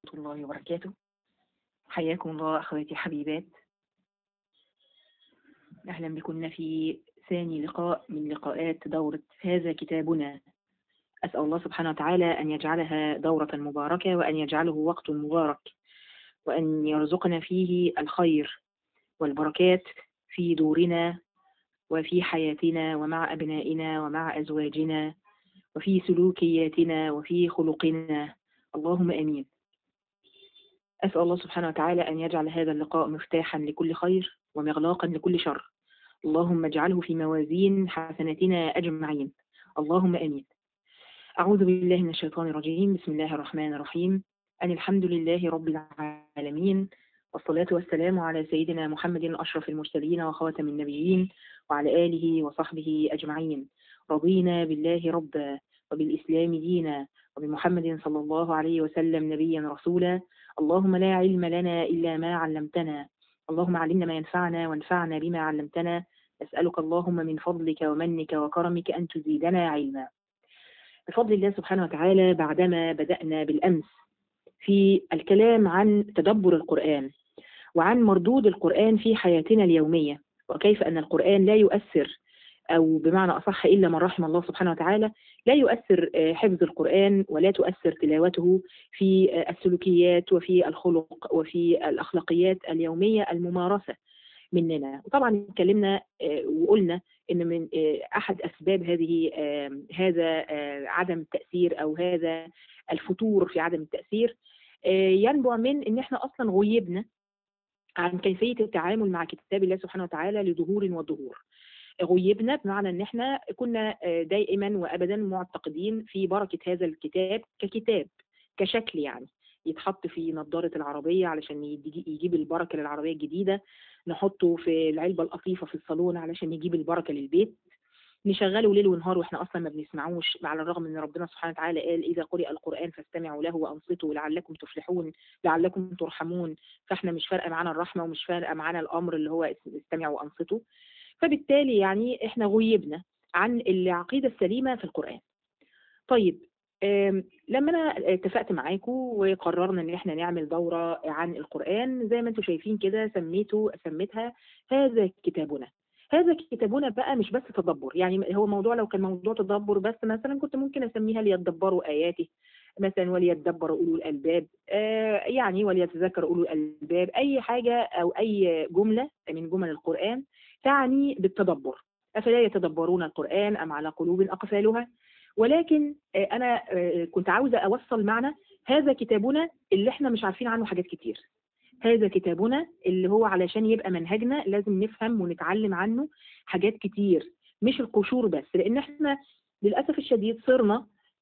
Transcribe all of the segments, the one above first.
الله وبركاته حياكم الله أخواتي الحبيبات أهلا بكم في ثاني لقاء من لقاءات دورة هذا كتابنا أسأل الله سبحانه وتعالى أن يجعلها دورة مباركة وأن يجعله وقت مبارك وأن يرزقنا فيه الخير والبركات في دورنا وفي حياتنا ومع أبنائنا ومع أزواجنا وفي سلوكياتنا وفي خلقنا اللهم امين. اسال الله سبحانه وتعالى ان يجعل هذا اللقاء مفتاحا لكل خير ومغلاقا لكل شر. اللهم اجعله في موازين حسناتنا اجمعين. اللهم امين. اعوذ بالله من الشيطان الرجيم، بسم الله الرحمن الرحيم. ان الحمد لله رب العالمين والصلاة والسلام على سيدنا محمد أشرف المرسلين وخاتم النبيين وعلى آله وصحبه أجمعين رضينا بالله ربا وبالإسلام دينا وبمحمد صلى الله عليه وسلم نبيا رسولا اللهم لا علم لنا إلا ما علمتنا اللهم علمنا ما ينفعنا وانفعنا بما علمتنا أسألك اللهم من فضلك ومنك وكرمك أن تزيدنا علما بفضل الله سبحانه وتعالى بعدما بدأنا بالأمس في الكلام عن تدبر القرآن وعن مردود القرآن في حياتنا اليومية وكيف أن القرآن لا يؤثر أو بمعنى أصح إلا من رحم الله سبحانه وتعالى لا يؤثر حفظ القرآن ولا تؤثر تلاوته في السلوكيات وفي الخلق وفي الأخلاقيات اليومية الممارسة مننا وطبعا اتكلمنا وقلنا ان من احد اسباب هذه هذا عدم التاثير او هذا الفتور في عدم التاثير ينبع من ان احنا اصلا غيبنا عن كيفيه التعامل مع كتاب الله سبحانه وتعالى لظهور وظهور غيبنا بمعنى ان احنا كنا دائما وابدا معتقدين في بركه هذا الكتاب ككتاب كشكل يعني يتحط في نظاره العربيه علشان يجيب البركه للعربيه الجديده نحطه في العلبه القطيفه في الصالون علشان يجيب البركه للبيت نشغله ليل ونهار واحنا اصلا ما بنسمعوش على الرغم ان ربنا سبحانه وتعالى قال اذا قرئ القران فاستمعوا له وانصتوا لعلكم تفلحون لعلكم ترحمون فاحنا مش فارقه معانا الرحمه ومش فارقه معانا الامر اللي هو استمعوا وانصتوا فبالتالي يعني احنا غيبنا عن العقيده السليمه في القران طيب لما انا اتفقت معاكم وقررنا ان احنا نعمل دوره عن القران زي ما انتم شايفين كده سميته سميتها هذا كتابنا هذا كتابنا بقى مش بس تدبر يعني هو موضوع لو كان موضوع تدبر بس مثلا كنت ممكن اسميها ليتدبروا اياته مثلا وليتدبر اولو الالباب آه يعني وليتذكر اولو الالباب اي حاجه او اي جمله من جمل القران تعني بالتدبر افلا يتدبرون القران ام على قلوب اقفالها ولكن آه انا آه كنت عاوزه اوصل معنى هذا كتابنا اللي احنا مش عارفين عنه حاجات كتير هذا كتابنا اللي هو علشان يبقى منهجنا لازم نفهم ونتعلم عنه حاجات كتير مش القشور بس لان احنا للاسف الشديد صرنا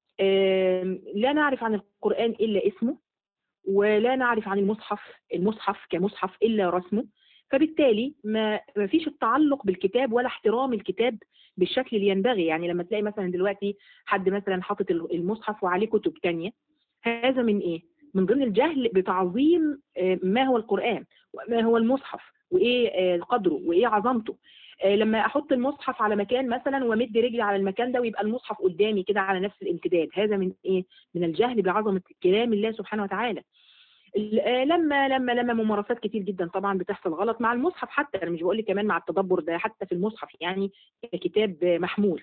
لا نعرف عن القران الا اسمه ولا نعرف عن المصحف المصحف كمصحف الا رسمه فبالتالي ما ما فيش التعلق بالكتاب ولا احترام الكتاب بالشكل اللي ينبغي يعني لما تلاقي مثلا دلوقتي حد مثلا حاطط المصحف وعليه كتب تانية هذا من ايه من ضمن الجهل بتعظيم ما هو القرآن وما هو المصحف وإيه قدره وإيه عظمته لما أحط المصحف على مكان مثلا ومد رجلي على المكان ده ويبقى المصحف قدامي كده على نفس الامتداد هذا من إيه؟ من الجهل بعظمة كلام الله سبحانه وتعالى لما لما لما ممارسات كتير جدا طبعا بتحصل غلط مع المصحف حتى انا مش بقول لك كمان مع التدبر ده حتى في المصحف يعني كتاب محمول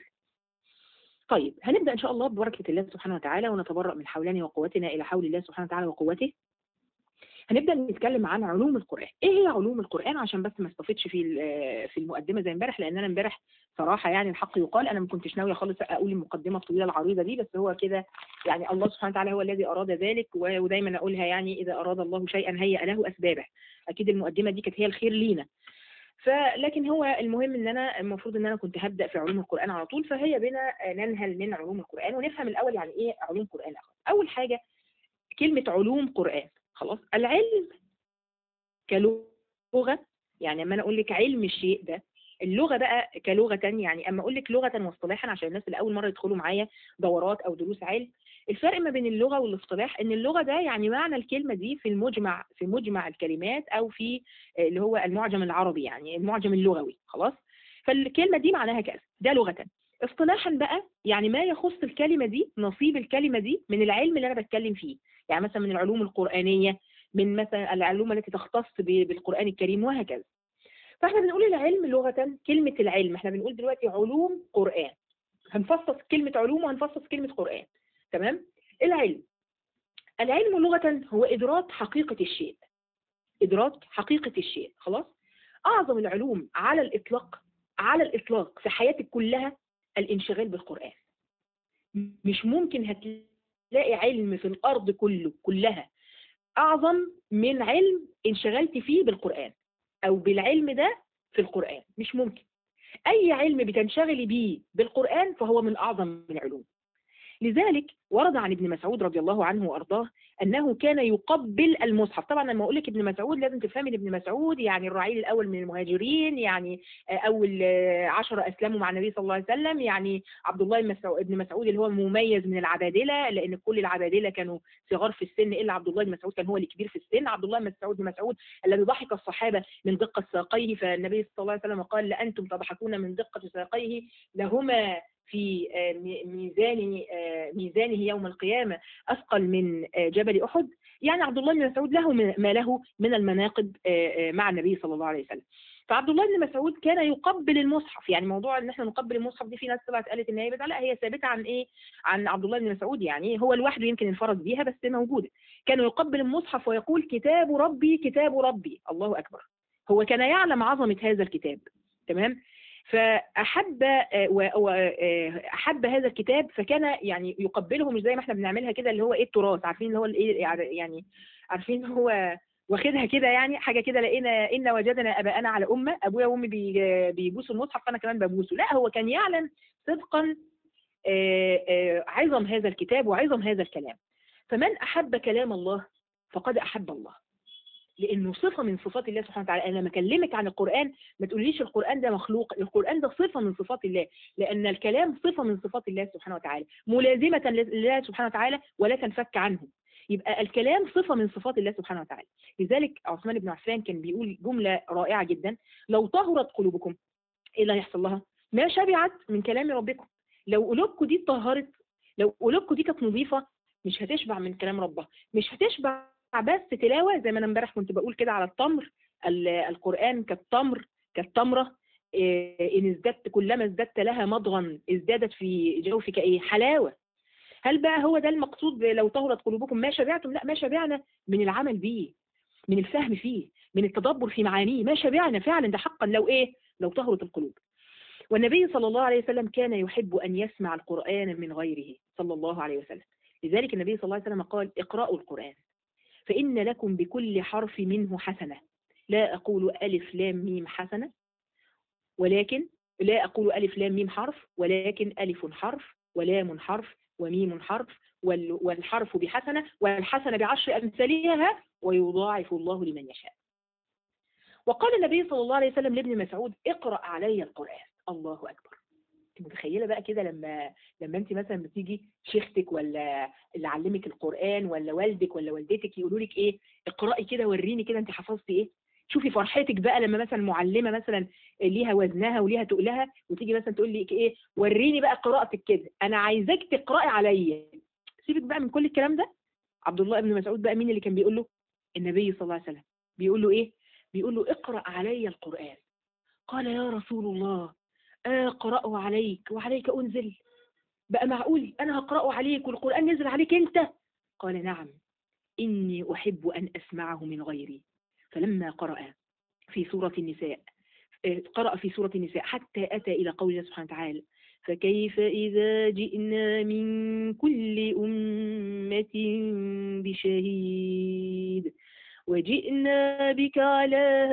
طيب هنبدا ان شاء الله ببركه الله سبحانه وتعالى ونتبرأ من حولنا وقوتنا الى حول الله سبحانه وتعالى وقوته هنبدا نتكلم عن علوم القران ايه هي علوم القران عشان بس ما استفدش في في المقدمه زي امبارح لان انا امبارح صراحه يعني الحق يقال انا ما كنتش ناويه خالص اقول المقدمه الطويله العريضه دي بس هو كده يعني الله سبحانه وتعالى هو الذي اراد ذلك ودايما اقولها يعني اذا اراد الله شيئا هيأ له اسبابه اكيد المقدمه دي كانت هي الخير لينا فلكن هو المهم ان انا المفروض ان انا كنت هبدا في علوم القران على طول فهي بنا ننهل من علوم القران ونفهم الاول يعني ايه علوم قران اول حاجه كلمه علوم قران خلاص العلم كلغه يعني اما انا اقول لك علم الشيء ده اللغه بقى كلغه يعني اما اقول لك لغه واصطلاحا عشان الناس اللي اول مره يدخلوا معايا دورات او دروس علم الفرق ما بين اللغه والاصطلاح ان اللغه ده يعني معنى الكلمه دي في المجمع في مجمع الكلمات او في اللي هو المعجم العربي يعني المعجم اللغوي خلاص فالكلمه دي معناها كذا ده لغه اصطلاحا بقى يعني ما يخص الكلمه دي نصيب الكلمه دي من العلم اللي انا بتكلم فيه يعني مثلا من العلوم القرآنية من مثلا العلوم التي تختص بالقرآن الكريم وهكذا فاحنا بنقول العلم لغة كلمة العلم احنا بنقول دلوقتي علوم قرآن هنفصص كلمة علوم وهنفصص كلمة قرآن تمام العلم العلم لغة هو إدراك حقيقة الشيء إدراك حقيقة الشيء خلاص أعظم العلوم على الإطلاق على الإطلاق في حياتك كلها الانشغال بالقرآن مش ممكن هتلاقي علم في الأرض كله كلها أعظم من علم انشغلت فيه بالقرآن أو بالعلم ده في القرآن مش ممكن أي علم بتنشغلي بيه بالقرآن فهو من أعظم العلوم لذلك ورد عن ابن مسعود رضي الله عنه وأرضاه أنه كان يقبل المصحف طبعا لما أقول لك ابن مسعود لازم تفهمي ان ابن مسعود يعني الرعيل الأول من المهاجرين يعني أول عشرة أسلموا مع النبي صلى الله عليه وسلم يعني عبد الله بن مسعود اللي هو مميز من العبادلة لأن كل العبادلة كانوا صغار في السن إلا عبد الله بن مسعود كان هو الكبير في السن عبد الله بن مسعود بن مسعود الذي ضحك الصحابة من دقة ساقيه فالنبي صلى الله عليه وسلم قال لأنتم تضحكون من دقة ساقيه لهما في ميزان ميزانه يوم القيامة أثقل من جبل أحد يعني عبد الله بن مسعود له ما له من المناقب مع النبي صلى الله عليه وسلم فعبد الله بن مسعود كان يقبل المصحف يعني موضوع ان احنا نقبل المصحف دي في ناس طلعت قالت ان هي بدعه لا هي ثابته عن ايه عن عبد الله بن مسعود يعني هو لوحده يمكن انفرد بيها بس موجوده كان يقبل المصحف ويقول كتاب ربي كتاب ربي الله اكبر هو كان يعلم عظمه هذا الكتاب تمام فأحب وأحب هذا الكتاب فكان يعني يقبله مش زي ما احنا بنعملها كده اللي هو ايه التراث عارفين اللي هو الايه يعني عارفين هو واخدها كده يعني حاجه كده لقينا ان وجدنا اباءنا على امه ابويا وامي بيبوسوا المصحف فانا كمان ببوسه لا هو كان يعلم صدقا عظم هذا الكتاب وعظم هذا الكلام فمن احب كلام الله فقد احب الله لانه صفه من صفات الله سبحانه وتعالى انا لما اكلمك عن القران ما تقوليش القران ده مخلوق القران ده صفه من صفات الله لان الكلام صفه من صفات الله سبحانه وتعالى ملازمه لله سبحانه وتعالى ولا تنفك عنه يبقى الكلام صفة من صفات الله سبحانه وتعالى لذلك عثمان بن عفان كان بيقول جملة رائعة جدا لو طهرت قلوبكم ايه اللي هيحصل لها ما شبعت من كلام ربكم لو قلوبكم دي اتطهرت لو قلوبكم دي كانت نظيفة مش هتشبع من كلام ربها مش هتشبع بس تلاوة زي ما انا امبارح كنت بقول كده على التمر القرآن كالتمر كالتمرة إن ازددت كلما ازددت لها مضغا ازدادت في جوفك ايه حلاوة هل بقى هو ده المقصود لو طهرت قلوبكم ما شبعتم لا ما شبعنا من العمل به من الفهم فيه من التدبر في معانيه ما شبعنا فعلا ده حقا لو ايه لو طهرت القلوب والنبي صلى الله عليه وسلم كان يحب أن يسمع القرآن من غيره صلى الله عليه وسلم لذلك النبي صلى الله عليه وسلم قال اقرأوا القرآن فإن لكم بكل حرف منه حسنة لا أقول ألف لام ميم حسنة ولكن لا أقول ألف لام ميم حرف ولكن ألف حرف ولام حرف وميم حرف والحرف بحسنة والحسنة بعشر أمثالها ويضاعف الله لمن يشاء وقال النبي صلى الله عليه وسلم لابن مسعود اقرأ علي القرآن الله أكبر انت متخيله بقى كده لما لما انت مثلا بتيجي شيختك ولا اللي علمك القران ولا والدك ولا والدتك يقولوا لك ايه اقراي كده وريني كده انت حفظتي ايه شوفي فرحتك بقى لما مثلا معلمه مثلا ليها وزنها وليها تقلها وتيجي مثلا تقول لك ايه وريني بقى قراءتك كده انا عايزاك تقراي عليا سيبك بقى من كل الكلام ده عبد الله بن مسعود بقى مين اللي كان بيقول له النبي صلى الله عليه وسلم بيقول له ايه بيقول له اقرا علي القران قال يا رسول الله أقرأه عليك وعليك أنزل بقى معقول أنا هقرأه عليك والقرآن نزل عليك أنت قال نعم إني أحب أن أسمعه من غيري فلما قرأ في سورة النساء قرأ في سورة النساء حتى أتى إلى قوله سبحانه وتعالى فكيف إذا جئنا من كل أمة بشهيد وجئنا بك على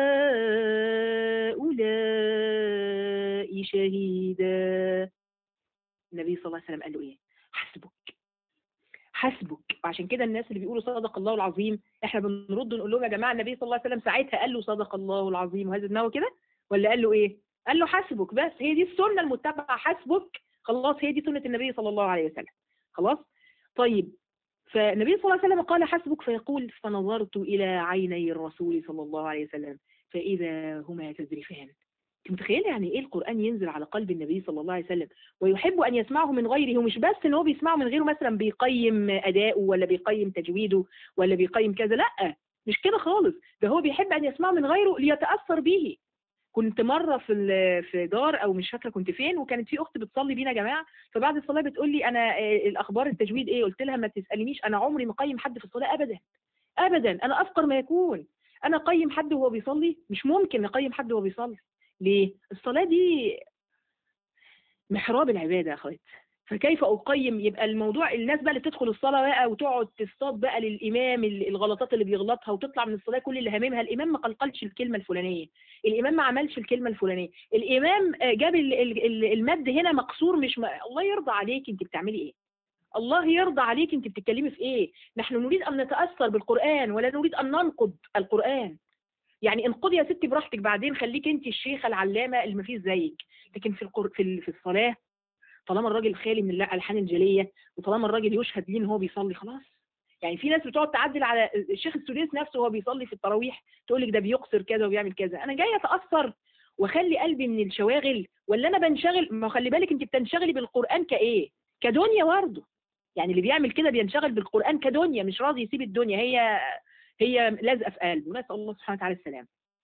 هؤلاء شهيدا النبي صلى الله عليه وسلم قال له ايه حسبك حسبك وعشان كده الناس اللي بيقولوا صدق الله العظيم احنا بنرد نقول لهم يا جماعه النبي صلى الله عليه وسلم ساعتها قال له صدق الله العظيم وهذا دماغه كده ولا قال له ايه قال له حسبك بس هي دي السنه المتبعه حسبك خلاص هي دي سنه النبي صلى الله عليه وسلم خلاص طيب فالنبي صلى الله عليه وسلم قال حسبك فيقول فنظرت إلى عيني الرسول صلى الله عليه وسلم فإذا هما تذرفان انت متخيله يعني ايه القران ينزل على قلب النبي صلى الله عليه وسلم ويحب ان يسمعه من غيره ومش بس ان هو بيسمعه من غيره مثلا بيقيم اداؤه ولا بيقيم تجويده ولا بيقيم كذا لا مش كده خالص ده هو بيحب ان يسمعه من غيره ليتاثر به كنت مره في في دار او مش فاكره كنت فين وكانت في اخت بتصلي بينا يا جماعه فبعد الصلاه بتقول لي انا الاخبار التجويد ايه قلت لها ما تسالنيش انا عمري ما اقيم حد في الصلاه ابدا ابدا انا افقر ما يكون انا اقيم حد وهو بيصلي مش ممكن اقيم حد وهو بيصلي ليه الصلاه دي محراب العباده يا اخوات فكيف اقيم يبقى الموضوع الناس بقى اللي تدخل الصلاه بقى وتقعد تصطاد بقى للامام الغلطات اللي بيغلطها وتطلع من الصلاه كل اللي هاممها الامام ما قلقلش الكلمه الفلانيه الامام ما عملش الكلمه الفلانيه الامام جاب المد هنا مقصور مش م... الله يرضى عليك انت بتعملي ايه الله يرضى عليك انت بتتكلمي في ايه نحن نريد ان نتاثر بالقران ولا نريد ان ننقض القران يعني انقضي يا ستي براحتك بعدين خليك انت الشيخه العلامه اللي ما فيش زيك لكن في القر... في في الصلاه طالما الراجل خالي من الالحان الجليه وطالما الراجل يشهد ليه ان هو بيصلي خلاص يعني في ناس بتقعد تعدل على الشيخ السديس نفسه وهو بيصلي في التراويح تقول لك ده بيقصر كذا وبيعمل كذا انا جايه اتاثر واخلي قلبي من الشواغل ولا انا بنشغل ما خلي بالك انت بتنشغلي بالقران كايه كدنيا برضه يعني اللي بيعمل كده بينشغل بالقران كدنيا مش راضي يسيب الدنيا هي هي لازقه في قلبه نسال الله سبحانه وتعالى السلام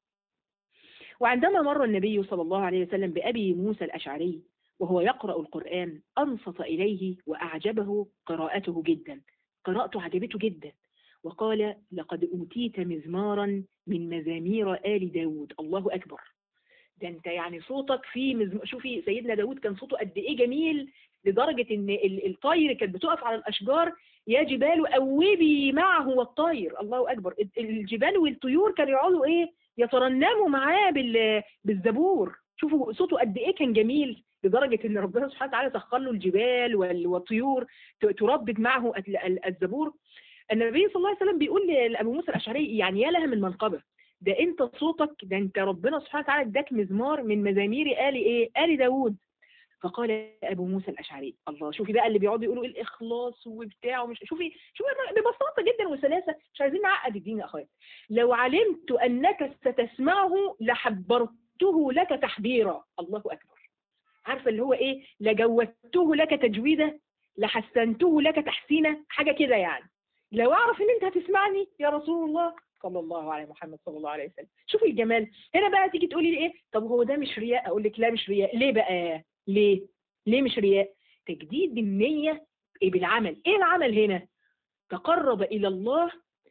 وعندما مر النبي صلى الله عليه وسلم بأبي موسى الأشعري وهو يقرأ القرآن أنصت إليه وأعجبه قراءته جدا قراءته عجبته جدا وقال لقد أوتيت مزمارا من مزامير آل داود الله أكبر ده انت يعني صوتك في مزم... شوفي سيدنا داود كان صوته قد ايه جميل لدرجة ان الطير كانت بتقف على الاشجار يا جبال اوبي معه والطير الله اكبر الجبال والطيور كانوا يقعدوا ايه يترنموا معاه بال... بالزبور شوفوا صوته قد ايه كان جميل لدرجة ان ربنا سبحانه وتعالى سخر له الجبال والطيور تردد معه الزبور النبي صلى الله عليه وسلم بيقول لابو موسى الاشعري يعني يا لها من منقبه ده انت صوتك ده انت ربنا سبحانه وتعالى اداك مزمار من مزامير ال ايه ال داوود فقال ابو موسى الاشعري الله شوفي بقى اللي بيقعدوا يقولوا الاخلاص وبتاع ومش شوفي شوفي ببساطه جدا وسلاسه مش عايزين نعقد الدين يا اخوات لو علمت انك ستسمعه لحبرته لك تحبيرا الله اكبر عارفه اللي هو ايه لجودته لك تجويدا لحسنته لك تحسينا حاجه كده يعني لو اعرف ان انت هتسمعني يا رسول الله صلى الله عليه محمد صلى الله عليه وسلم شوفي الجمال هنا بقى تيجي تقولي لي ايه طب هو ده مش رياء اقول لك لا مش رياء ليه بقى ليه ليه مش رياء تجديد النية بالعمل ايه العمل هنا تقرب الى الله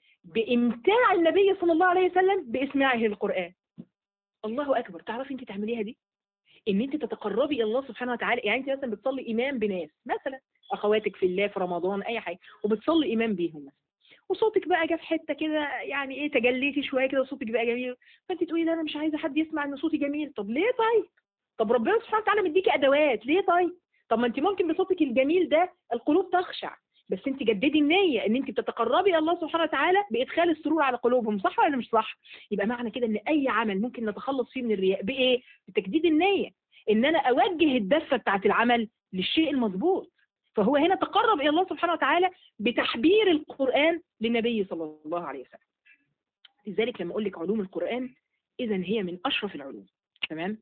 بامتاع النبي صلى الله عليه وسلم باسماعه القرآن الله اكبر تعرفي انت تعمليها دي ان انت تتقربي الى الله سبحانه وتعالى يعني انت مثلا بتصلي امام بناس مثلا اخواتك في الله في رمضان اي حاجه وبتصلي امام بيهم مثلا وصوتك بقى جه في حته كده يعني ايه تجليتي شويه كده وصوتك بقى جميل فانت تقولي ده انا مش عايزه حد يسمع ان صوتي جميل طب ليه طيب طب ربنا سبحانه وتعالى مديكي ادوات ليه طيب طب ما انت ممكن بصوتك الجميل ده القلوب تخشع بس انت جددي النيه ان انت بتتقربي الى الله سبحانه وتعالى بادخال السرور على قلوبهم صح ولا مش صح يبقى معنى كده ان اي عمل ممكن نتخلص فيه من الرياء بايه بتجديد النيه ان انا اوجه الدفه بتاعت العمل للشيء المظبوط فهو هنا تقرب الى الله سبحانه وتعالى بتحبير القران للنبي صلى الله عليه وسلم لذلك لما اقول لك علوم القران اذا هي من اشرف العلوم تمام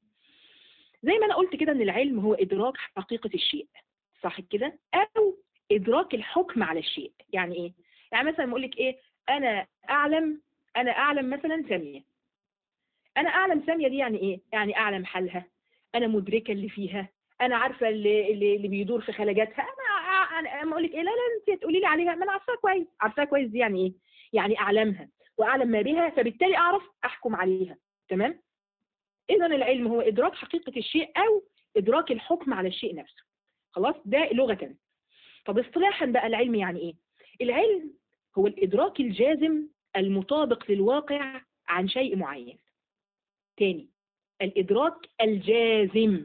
زي ما انا قلت كده ان العلم هو ادراك حقيقه الشيء صح كده او ادراك الحكم على الشيء يعني ايه يعني مثلا اقول لك ايه انا اعلم انا اعلم مثلا ساميه انا اعلم ساميه دي يعني ايه يعني اعلم حالها انا مدركه اللي فيها انا عارفه اللي اللي, اللي بيدور في خلاجاتها انا انا اقول لك ايه لا لا انت تقولي لي عليها ما انا عارفاها كويس عارفاها كويس دي يعني ايه يعني اعلمها واعلم ما بها فبالتالي اعرف احكم عليها تمام اذا العلم هو ادراك حقيقه الشيء او ادراك الحكم على الشيء نفسه خلاص ده لغه طب اصطلاحا بقى العلم يعني ايه العلم هو الادراك الجازم المطابق للواقع عن شيء معين تاني الإدراك الجازم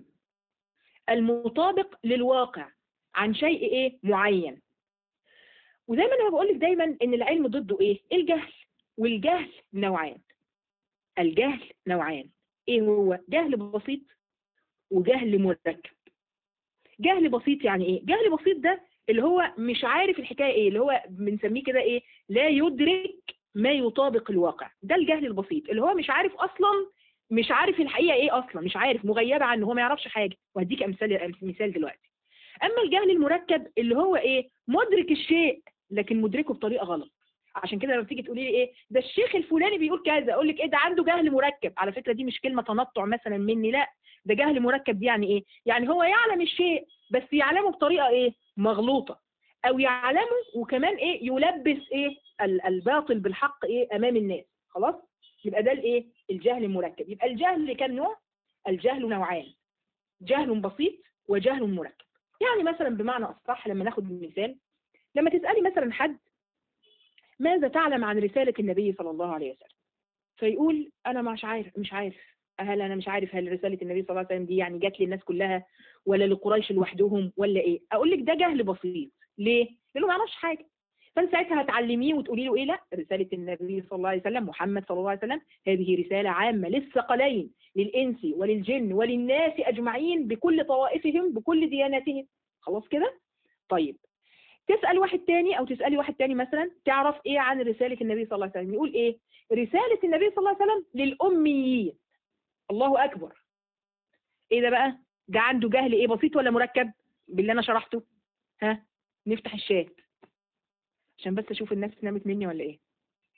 المطابق للواقع عن شيء إيه معين وزي ما أنا بقول لك دايما إن العلم ضده إيه الجهل والجهل نوعان الجهل نوعان إيه هو جهل بسيط وجهل مركب جهل بسيط يعني إيه جهل بسيط ده اللي هو مش عارف الحكاية إيه اللي هو بنسميه كده إيه لا يدرك ما يطابق الواقع ده الجهل البسيط اللي هو مش عارف أصلا مش عارف الحقيقه ايه اصلا مش عارف مغيبه عنه هو ما يعرفش حاجه وهديك امثال مثال دلوقتي اما الجهل المركب اللي هو ايه مدرك الشيء لكن مدركه بطريقه غلط عشان كده لما تيجي تقولي لي ايه ده الشيخ الفلاني بيقول كذا اقول لك ايه ده عنده جهل مركب على فكره دي مش كلمه تنطع مثلا مني لا ده جهل مركب دي يعني ايه يعني هو يعلم الشيء بس يعلمه بطريقه ايه مغلوطه او يعلمه وكمان ايه يلبس ايه الباطل بالحق ايه امام الناس خلاص يبقى ده الايه الجهل المركب يبقى الجهل كم نوع الجهل نوعان جهل بسيط وجهل مركب يعني مثلا بمعنى اصح لما ناخد مثال لما تسالي مثلا حد ماذا تعلم عن رساله النبي صلى الله عليه وسلم فيقول انا مش عارف مش عارف هل انا مش عارف هل رساله النبي صلى الله عليه وسلم دي يعني جات للناس كلها ولا لقريش لوحدهم ولا ايه اقول لك ده جهل بسيط ليه لانه ما يعرفش حاجه فانت ساعتها هتعلميه وتقولي له ايه لا رساله النبي صلى الله عليه وسلم محمد صلى الله عليه وسلم هذه رساله عامه للثقلين للانس وللجن وللناس اجمعين بكل طوائفهم بكل دياناتهم خلاص كده طيب تسال واحد تاني او تسالي واحد تاني مثلا تعرف ايه عن رساله النبي صلى الله عليه وسلم يقول ايه رساله النبي صلى الله عليه وسلم للاميين الله اكبر ايه ده بقى ده عنده جهل ايه بسيط ولا مركب باللي انا شرحته ها نفتح الشات عشان بس اشوف الناس نامت مني ولا ايه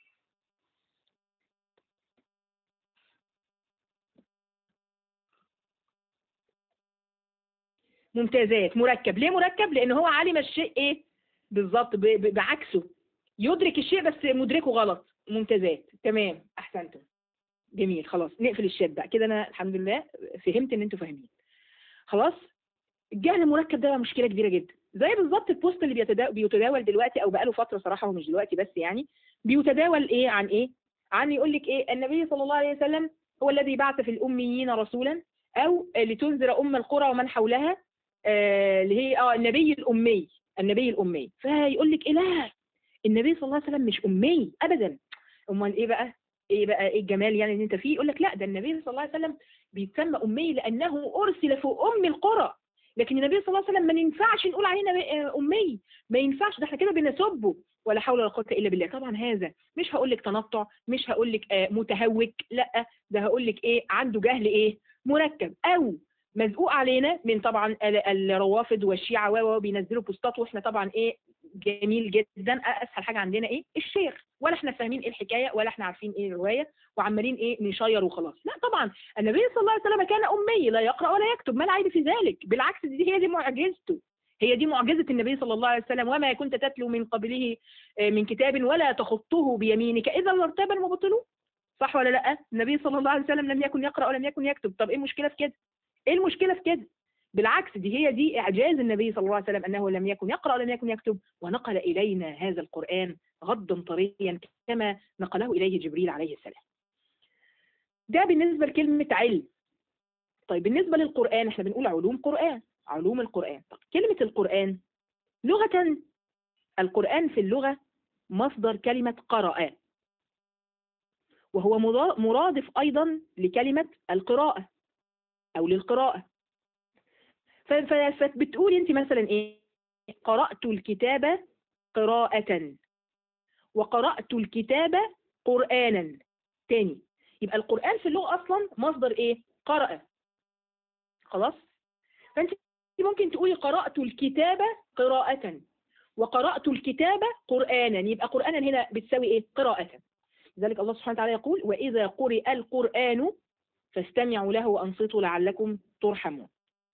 ممتازات مركب ليه مركب لان هو علم الشيء ايه بالظبط بعكسه يدرك الشيء بس مدركه غلط ممتازات تمام احسنتم جميل خلاص نقفل الشات بقى كده انا الحمد لله فهمت ان انتوا فاهمين خلاص الجهل المركب ده مشكله كبيره جدا زي بالظبط البوست اللي بيتداول دلوقتي او بقاله فتره صراحه ومش دلوقتي بس يعني بيتداول ايه عن ايه عن يقول لك ايه النبي صلى الله عليه وسلم هو الذي بعث في الاميين رسولا او لتنذر ام القرى ومن حولها آه اللي هي اه النبي الامي النبي الامي فيقول لك ايه لا النبي صلى الله عليه وسلم مش امي ابدا امال ايه بقى ايه بقى ايه الجمال يعني ان انت فيه يقول لك لا ده النبي صلى الله عليه وسلم بيتسمى امي لانه ارسل في ام القرى لكن النبي صلى الله عليه وسلم ما ينفعش نقول عليه امي ما ينفعش ده احنا كده بنسبه ولا حول ولا قوه الا بالله طبعا هذا مش هقول لك تنطع مش هقول لك آه متهوك لا ده هقول لك ايه عنده جهل ايه مركب او مزقوق علينا من طبعا الروافض والشيعة و بينزلوا بوستات واحنا طبعا ايه جميل جدا اسهل حاجه عندنا ايه الشيخ ولا احنا فاهمين ايه الحكايه ولا احنا عارفين ايه الروايه وعمالين ايه نشير وخلاص لا طبعا النبي صلى الله عليه وسلم كان امي لا يقرا ولا يكتب ما العيب في ذلك بالعكس دي هي دي معجزته هي دي معجزة النبي صلى الله عليه وسلم وما كنت تتلو من قبله من كتاب ولا تخطه بيمينك إذا لارتاب المبطلون صح ولا لا النبي صلى الله عليه وسلم لم يكن يقرأ ولم يكن يكتب طب ايه المشكلة في كده ايه المشكلة في كده بالعكس دي هي دي إعجاز النبي صلى الله عليه وسلم أنه لم يكن يقرأ ولم يكن يكتب ونقل إلينا هذا القرآن غضا طريا كما نقله إليه جبريل عليه السلام ده بالنسبة لكلمة علم طيب بالنسبة للقرآن احنا بنقول علوم قرآن علوم القرآن طب كلمة القرآن لغة القرآن في اللغة مصدر كلمة قرأ وهو مرادف أيضا لكلمة القراءة أو للقراءة فبتقولي انت مثلا ايه قرأت الكتاب قراءة وقرأت الكتاب قرآنا تاني يبقى القرآن في اللغة أصلا مصدر ايه قرأ خلاص فانت ممكن تقولي قرأت الكتاب قراءة وقرأت الكتاب قرآنا يبقى قرآنا هنا بتساوي ايه قراءة لذلك الله سبحانه وتعالى يقول وإذا قرئ القرآن فاستمعوا له وأنصتوا لعلكم ترحمون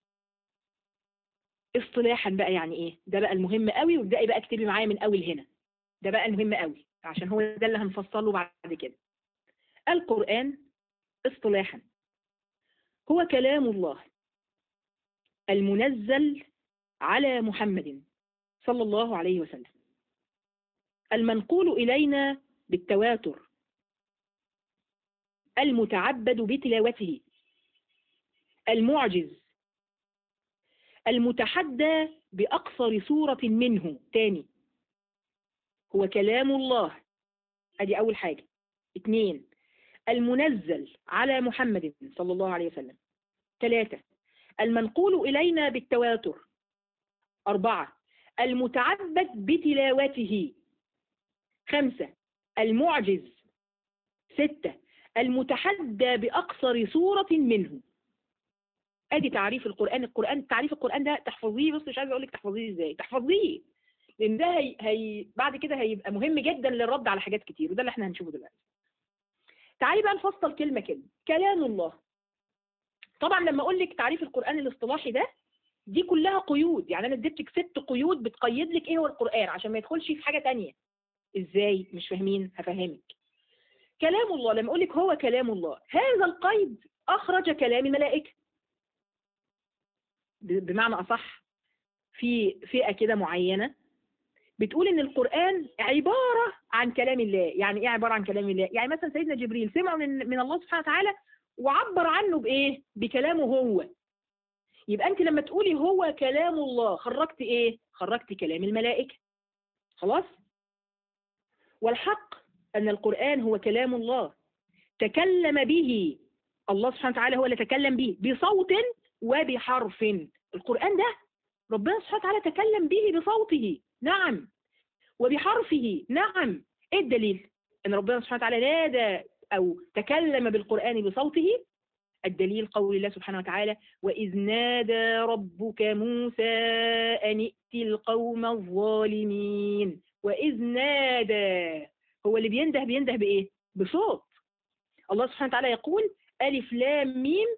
اصطلاحا بقى يعني ايه ده بقى المهم قوي وابدأي بقى اكتبي معايا من اول هنا ده بقى المهم قوي عشان هو ده اللي هنفصله بعد كده القرآن اصطلاحا هو كلام الله المنزل على محمد صلى الله عليه وسلم المنقول إلينا بالتواتر المتعبد بتلاوته المعجز المتحدى بأقصر صورة منه تاني هو كلام الله ادي أول حاجة اثنين المنزل على محمد صلى الله عليه وسلم ثلاثة المنقول إلينا بالتواتر أربعة المتعبد بتلاوته خمسة المعجز ستة المتحدى بأقصر صورة منه ادي تعريف القرآن القرآن تعريف القرآن ده تحفظيه بص مش عايزه اقول لك تحفظيه ازاي تحفظيه لان ده هي, هي بعد كده هيبقى مهم جدا للرد على حاجات كتير وده اللي احنا هنشوفه دلوقتي تعالي بقى نفصل كلمة كلمة كلام الله طبعا لما اقول لك تعريف القرآن الاصطلاحي ده دي كلها قيود يعني انا اديتك ست قيود بتقيد لك ايه هو القرآن عشان ما يدخلش في حاجة تانية ازاي مش فاهمين هفهمك كلام الله لما اقول لك هو كلام الله هذا القيد اخرج كلام الملائكة بمعنى اصح في فئة كده معينة بتقول ان القرآن عبارة عن كلام الله يعني ايه عبارة عن كلام الله يعني مثلا سيدنا جبريل سمع من, من الله سبحانه وتعالى وعبر عنه بايه بكلامه هو يبقى انت لما تقولي هو كلام الله خرجت ايه خرجت كلام الملائكة خلاص والحق ان القرآن هو كلام الله تكلم به الله سبحانه وتعالى هو اللي تكلم به بصوت وبحرف القرآن ده ربنا سبحانه وتعالى تكلم به بصوته نعم وبحرفه نعم ايه الدليل ان ربنا سبحانه وتعالى نادى او تكلم بالقرآن بصوته الدليل قول الله سبحانه وتعالى وإذ نادى ربك موسى أن ائت القوم الظالمين وإذ نادى هو اللي بينده بينده بإيه بصوت الله سبحانه وتعالى يقول ألف لام ميم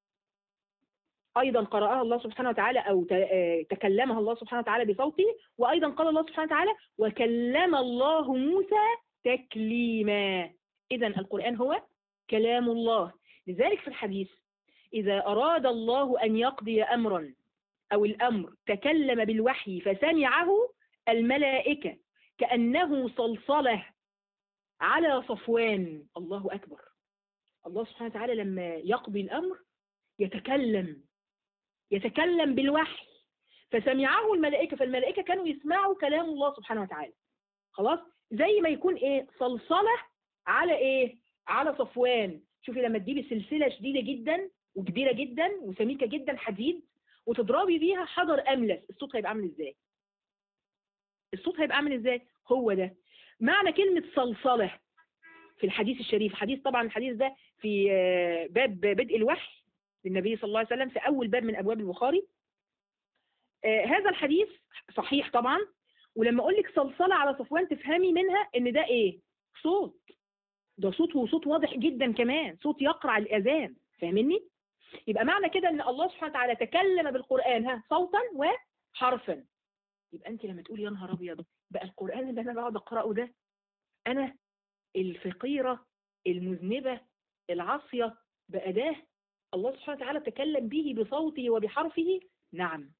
أيضا قرأها الله سبحانه وتعالى أو تكلمها الله سبحانه وتعالى بصوته وأيضا قال الله سبحانه وتعالى وكلم الله موسى تكليما إذا القرآن هو كلام الله لذلك في الحديث إذا أراد الله أن يقضي أمرا أو الأمر تكلم بالوحي فسمعه الملائكة كأنه صلصلة على صفوان الله أكبر الله سبحانه وتعالى لما يقضي الأمر يتكلم يتكلم بالوحي فسمعه الملائكة فالملائكة كانوا يسمعوا كلام الله سبحانه وتعالى خلاص زي ما يكون ايه صلصلة على ايه على صفوان شوفي لما تجيبي سلسلة شديدة جدا وكبيرة جدا وسميكة جدا حديد وتضربي بيها حجر أملس الصوت هيبقى عامل ازاي الصوت هيبقى عامل ازاي هو ده معنى كلمة صلصلة في الحديث الشريف حديث طبعا الحديث ده في باب بدء الوحي للنبي صلى الله عليه وسلم في أول باب من أبواب البخاري آه هذا الحديث صحيح طبعا ولما أقول لك صلصلة على صفوان تفهمي منها إن ده إيه صوت ده صوت وصوت واضح جدا كمان صوت يقرع الأذان فاهمني يبقى معنى كده إن الله سبحانه وتعالى تكلم بالقرآن ها صوتا وحرفا يبقى أنت لما تقولي يا نهار أبيض بقى القرآن اللي أنا بقعد أقرأه ده أنا الفقيرة المذنبة العاصية بأداه الله سبحانه وتعالى تكلم به بصوته وبحرفه نعم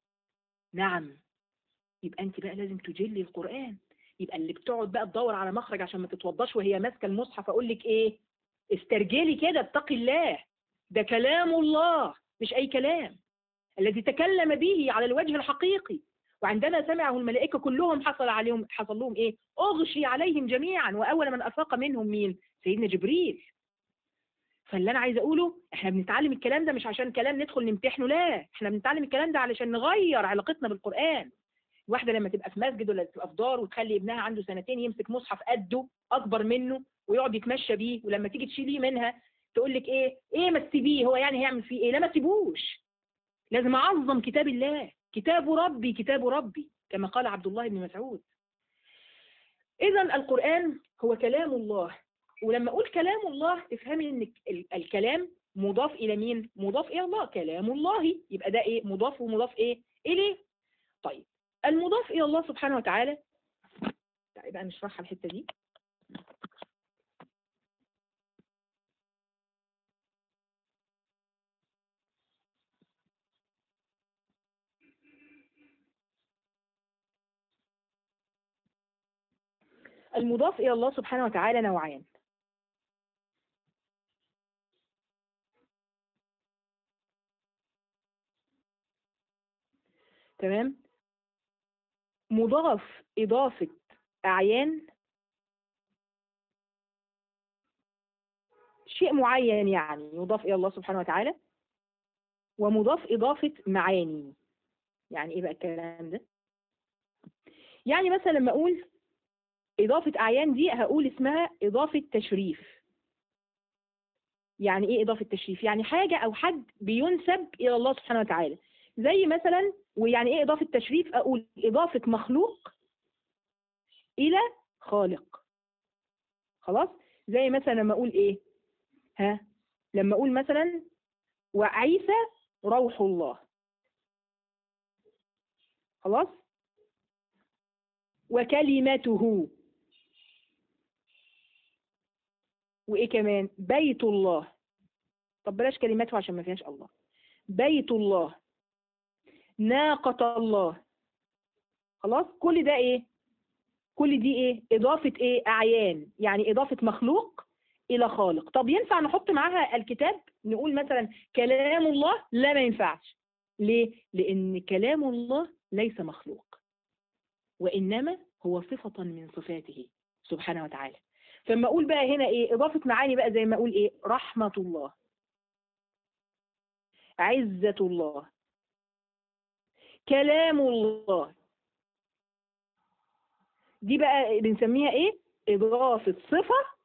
نعم يبقى انت بقى لازم تجلي القرآن يبقى اللي بتقعد بقى تدور على مخرج عشان ما تتوضاش وهي ماسكه المصحف اقول لك ايه استرجلي كده اتقي الله ده كلام الله مش اي كلام الذي تكلم به على الوجه الحقيقي وعندما سمعه الملائكة كلهم حصل عليهم حصل لهم ايه اغشي عليهم جميعا واول من افاق منهم مين سيدنا جبريل فاللي انا عايزه اقوله احنا بنتعلم الكلام ده مش عشان كلام ندخل نمتحنه لا احنا بنتعلم الكلام ده علشان نغير علاقتنا بالقرآن واحدة لما تبقى في مسجد ولا تبقى في دار وتخلي ابنها عنده سنتين يمسك مصحف قده اكبر منه ويقعد يتمشى بيه ولما تيجي تشيليه منها تقول لك ايه ايه ما تسيبيه هو يعني هيعمل فيه ايه لا ما تسيبوش لازم اعظم كتاب الله كتاب ربي كتاب ربي كما قال عبد الله بن مسعود اذا القرآن هو كلام الله ولما اقول كلام الله تفهمي ان الكلام مضاف الى مين مضاف الى الله كلام الله يبقى ده ايه مضاف ومضاف ايه اليه طيب المضاف الى الله سبحانه وتعالى تعالى بقى نشرحها الحته دي المضاف إلى الله سبحانه وتعالى نوعان تمام مضاف إضافة أعيان شيء معين يعني يضاف إلى الله سبحانه وتعالى ومضاف إضافة معاني يعني إيه بقى الكلام ده يعني مثلا لما أقول إضافة أعيان دي هقول اسمها إضافة تشريف يعني ايه اضافه تشريف يعني حاجه او حد بينسب الى الله سبحانه وتعالى زي مثلا ويعني ايه اضافه تشريف اقول اضافه مخلوق الى خالق خلاص زي مثلا لما اقول ايه ها لما اقول مثلا وعيسى روح الله خلاص وكلمته وايه كمان بيت الله طب بلاش كلماته عشان ما فيهاش الله بيت الله ناقة الله خلاص كل ده ايه كل دي ايه اضافة ايه اعيان يعني اضافة مخلوق الى خالق طب ينفع نحط معاها الكتاب نقول مثلا كلام الله لا ما ينفعش ليه لان كلام الله ليس مخلوق وانما هو صفة من صفاته سبحانه وتعالى فلما اقول بقى هنا ايه اضافة معاني بقى زي ما اقول ايه رحمة الله عزة الله كلام الله دي بقى بنسميها ايه اضافة صفة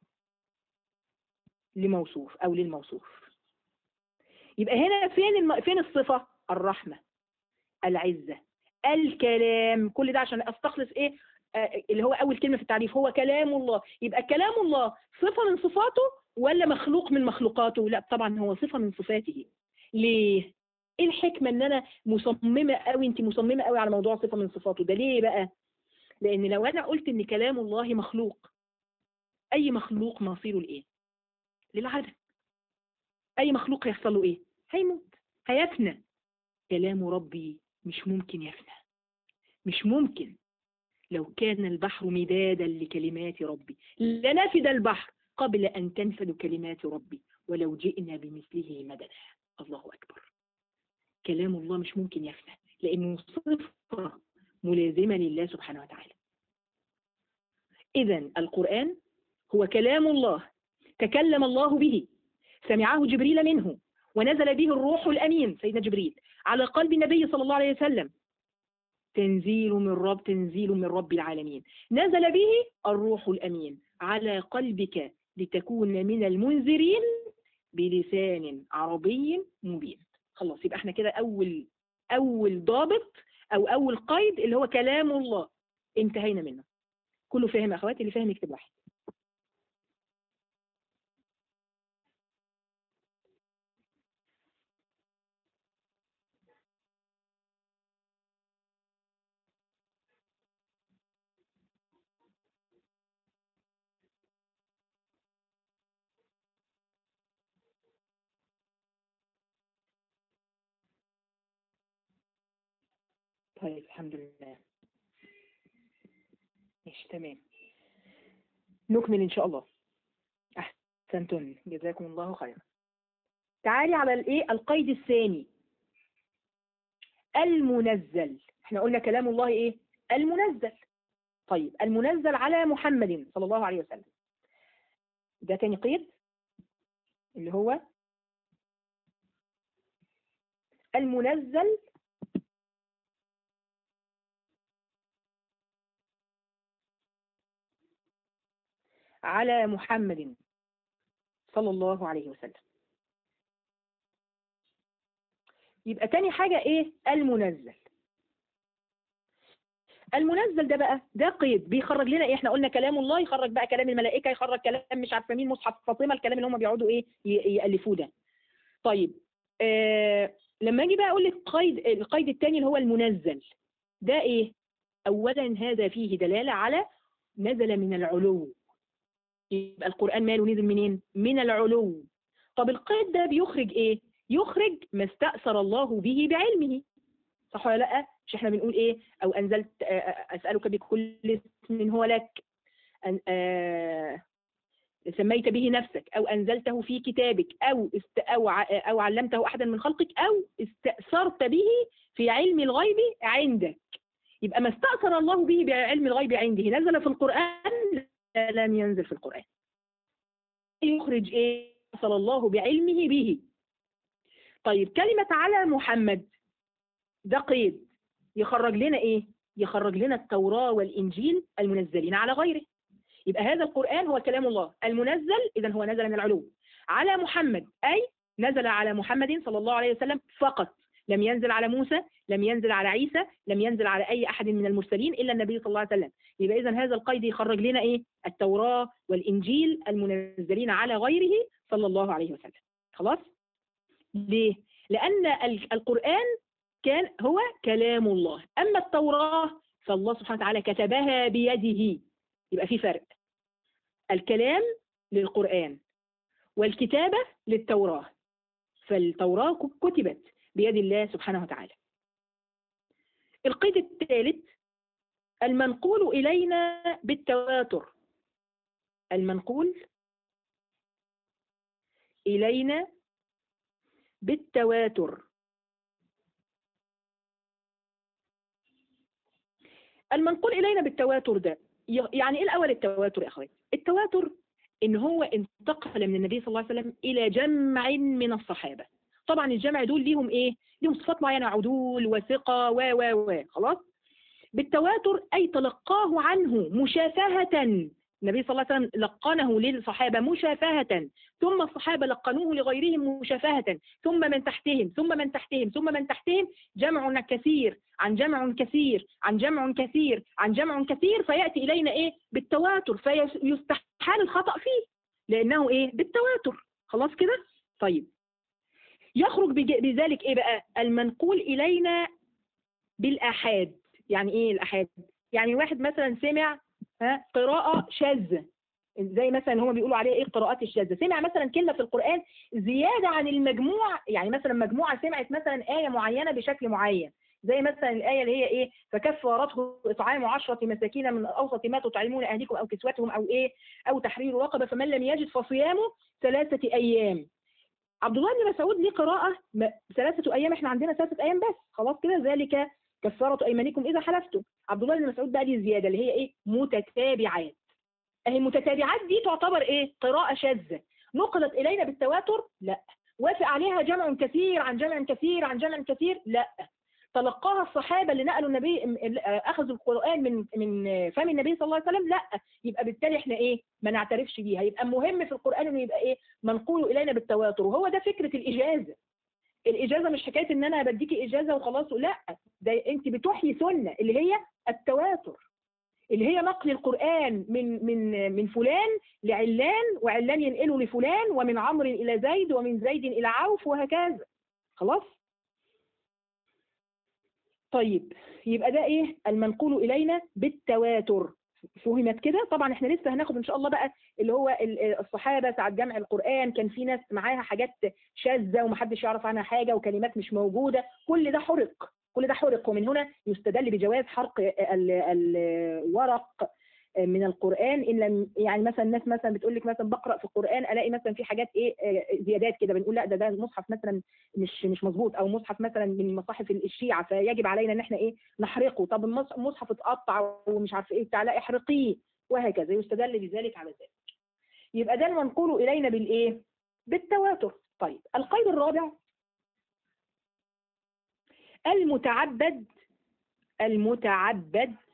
لموصوف او للموصوف يبقى هنا فين الم... فين الصفة الرحمة العزة الكلام كل ده عشان استخلص ايه آه اللي هو اول كلمة في التعريف هو كلام الله يبقى كلام الله صفة من صفاته ولا مخلوق من مخلوقاته لا طبعا هو صفة من صفاته ليه ايه الحكمة ان انا مصممة قوي انت مصممة قوي على موضوع صفة من صفاته ده ليه بقى لان لو انا قلت ان كلام الله مخلوق اي مخلوق مصيره لايه للعدم اي مخلوق يحصل له ايه هيموت هيفنى كلام ربي مش ممكن يفنى مش ممكن لو كان البحر مدادا لكلمات ربي لنفد البحر قبل ان تنفد كلمات ربي ولو جئنا بمثله مددا الله اكبر كلام الله مش ممكن يفنى لانه صفه ملازمه لله سبحانه وتعالى اذا القران هو كلام الله تكلم الله به سمعه جبريل منه ونزل به الروح الأمين سيدنا جبريل على قلب النبي صلى الله عليه وسلم تنزيل من رب تنزيل من رب العالمين نزل به الروح الأمين على قلبك لتكون من المنذرين بلسان عربي مبين خلاص يبقى احنا كده أول أول ضابط أو أول قيد اللي هو كلام الله انتهينا منه كله فاهم يا أخواتي اللي فاهم يكتب واحد طيب الحمد لله ماشي تمام نكمل ان شاء الله احسنتم جزاكم الله خيرا تعالي على الايه القيد الثاني المنزل احنا قلنا كلام الله ايه المنزل طيب المنزل على محمد صلى الله عليه وسلم ده تاني قيد اللي هو المنزل على محمد صلى الله عليه وسلم يبقى تاني حاجة ايه المنزل المنزل ده بقى ده قيد بيخرج لنا ايه احنا قلنا كلام الله يخرج بقى كلام الملائكة يخرج كلام مش عارفه مين مصحف فاطمة الكلام اللي هم بيقعدوا ايه يألفوه ده طيب آه لما اجي بقى اقول لك قيد القيد الثاني اللي هو المنزل ده ايه اولا هذا فيه دلالة على نزل من العلو يبقى القرآن ماله نزل منين من العلو طب القيد ده بيخرج ايه يخرج ما استأثر الله به بعلمه صح ولا لا مش احنا بنقول ايه او انزلت اسألك بكل اسم هو لك أن آه سميت به نفسك او انزلته في كتابك او است او او علمته احدا من خلقك او استأثرت به في علم الغيب عندك يبقى ما استأثر الله به بعلم الغيب عنده نزل في القرآن لم ينزل في القرآن يخرج ايه صلى الله بعلمه به طيب كلمة على محمد ده قيد يخرج لنا ايه يخرج لنا التوراة والإنجيل المنزلين على غيره يبقى هذا القرآن هو كلام الله المنزل إذا هو نزل من العلو على محمد أي نزل على محمد صلى الله عليه وسلم فقط لم ينزل على موسى لم ينزل على عيسى لم ينزل على أي أحد من المرسلين إلا النبي صلى الله عليه وسلم يبقى إذا هذا القيد يخرج لنا إيه التوراة والإنجيل المنزلين على غيره صلى الله عليه وسلم خلاص ليه لأن القرآن كان هو كلام الله أما التوراة فالله سبحانه وتعالى كتبها بيده يبقى في فرق الكلام للقرآن والكتابة للتوراة فالتوراة كتبت بيد الله سبحانه وتعالى القيد الثالث المنقول إلينا بالتواتر المنقول إلينا بالتواتر المنقول إلينا بالتواتر ده يعني إيه الأول التواتر يا أخواتي التواتر إن هو انتقل من النبي صلى الله عليه وسلم إلى جمع من الصحابة طبعا الجمع دول ليهم إيه ليهم صفات معينة عدول وثقة و و و خلاص بالتواتر أي تلقاه عنه مشافهة النبي صلى الله عليه وسلم لقنه للصحابة مشافهة ثم الصحابة لقنوه لغيرهم مشافهة ثم من تحتهم ثم من تحتهم ثم من تحتهم جمع كثير عن جمع كثير عن جمع كثير عن جمع كثير فيأتي إلينا إيه بالتواتر فيستحال الخطأ فيه لأنه إيه بالتواتر خلاص كده طيب يخرج بذلك إيه بقى المنقول إلينا بالآحاد يعني إيه الآحاد يعني واحد مثلا سمع ها قراءة شاذة زي مثلا هم بيقولوا عليها ايه القراءات الشاذة سمع مثلا كلمة في القرآن زيادة عن المجموع يعني مثلا مجموعة سمعت مثلا آية معينة بشكل معين زي مثلا الآية اللي هي ايه فكفارته إطعام عشرة مساكين من أوسط ما تطعمون أهلكم أو كسوتهم أو ايه أو تحرير رقبة فمن لم يجد فصيامه ثلاثة أيام عبد الله بن مسعود ليه قراءة ثلاثة أيام احنا عندنا ثلاثة أيام بس خلاص كده ذلك كفارة أيمانكم إذا حلفتم عبد الله بن مسعود بقى دي زيادة اللي هي إيه متتابعات أهي المتتابعات دي تعتبر إيه قراءة شاذة نقلت إلينا بالتواتر لا وافق عليها جمع كثير عن جمع كثير عن جمع كثير لا تلقاها الصحابة اللي نقلوا النبي أخذوا القرآن من من فم النبي صلى الله عليه وسلم لا يبقى بالتالي احنا إيه ما نعترفش بيها يبقى مهم في القرآن إنه يبقى إيه منقول إلينا بالتواتر وهو ده فكرة الإجازة الإجازة مش حكاية إن أنا بديكي إجازة وخلاص لا ده أنت بتحيي سنة اللي هي التواتر اللي هي نقل القرآن من من من فلان لعلان وعلان ينقله لفلان ومن عمرو إلى زيد ومن زيد إلى عوف وهكذا خلاص طيب يبقى ده إيه المنقول إلينا بالتواتر فهمت كده طبعا احنا لسه هناخد ان شاء الله بقى اللي هو الصحابه ساعه جمع القران كان في ناس معاها حاجات شاذه ومحدش يعرف عنها حاجه وكلمات مش موجوده كل ده حرق كل ده حرق ومن هنا يستدل بجواز حرق الورق من القرآن إن لم يعني مثلا الناس مثلا بتقول لك مثلا بقرأ في القرآن ألاقي مثلا في حاجات إيه زيادات كده بنقول لا ده ده مصحف مثلا مش مش مظبوط أو مصحف مثلا من مصاحف الشيعة فيجب علينا إن إحنا إيه نحرقه طب المصحف اتقطع ومش عارف إيه بتاع لا احرقيه وهكذا يستدل بذلك على ذلك يبقى ده المنقول إلينا بالإيه؟ بالتواتر طيب القيد الرابع المتعبد المتعبد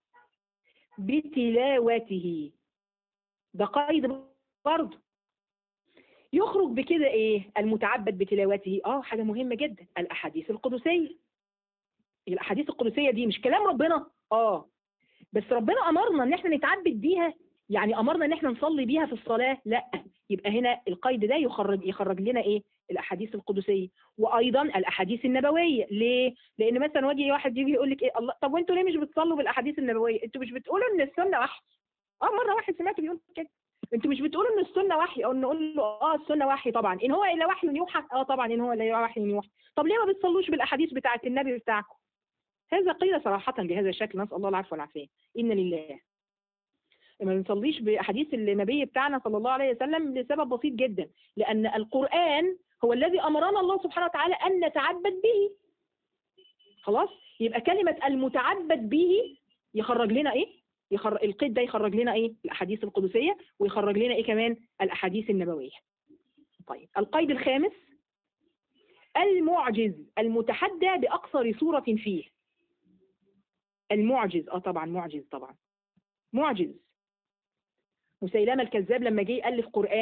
بتلاوته ده قيد برضه يخرج بكده ايه المتعبد بتلاوته اه حاجة مهمة جدا الاحاديث القدسية الاحاديث القدسية دي مش كلام ربنا اه بس ربنا امرنا ان احنا نتعبد بيها يعني امرنا ان احنا نصلي بيها في الصلاة لا يبقى هنا القيد ده يخرج يخرج لنا ايه الاحاديث القدسيه وايضا الاحاديث النبويه ليه لان مثلا واجي واحد يجي يقول لك ايه الله طب وانتوا ليه مش بتصلوا بالاحاديث النبويه انتوا مش بتقولوا ان السنه وحي اه مره واحد سمعته بيقول كده انتوا مش بتقولوا ان السنه وحي او نقول له اه السنه وحي طبعا ان هو الا وحي يوحى اه طبعا ان هو الا وحي يوحى طب ليه ما بتصلوش بالاحاديث بتاعه النبي بتاعكم هذا قيل صراحه بهذا الشكل نسال الله العفو والعافيه ان لله ما بنصليش باحاديث النبي بتاعنا صلى الله عليه وسلم لسبب بسيط جدا لان القران هو الذي امرنا الله سبحانه وتعالى ان نتعبد به خلاص يبقى كلمه المتعبد به يخرج لنا ايه يخرج القيد ده يخرج لنا ايه الاحاديث القدسيه ويخرج لنا ايه كمان الاحاديث النبويه طيب القيد الخامس المعجز المتحدى باقصر صوره فيه المعجز اه طبعا معجز طبعا معجز مسيلمة الكذاب لما جه يألف قرآن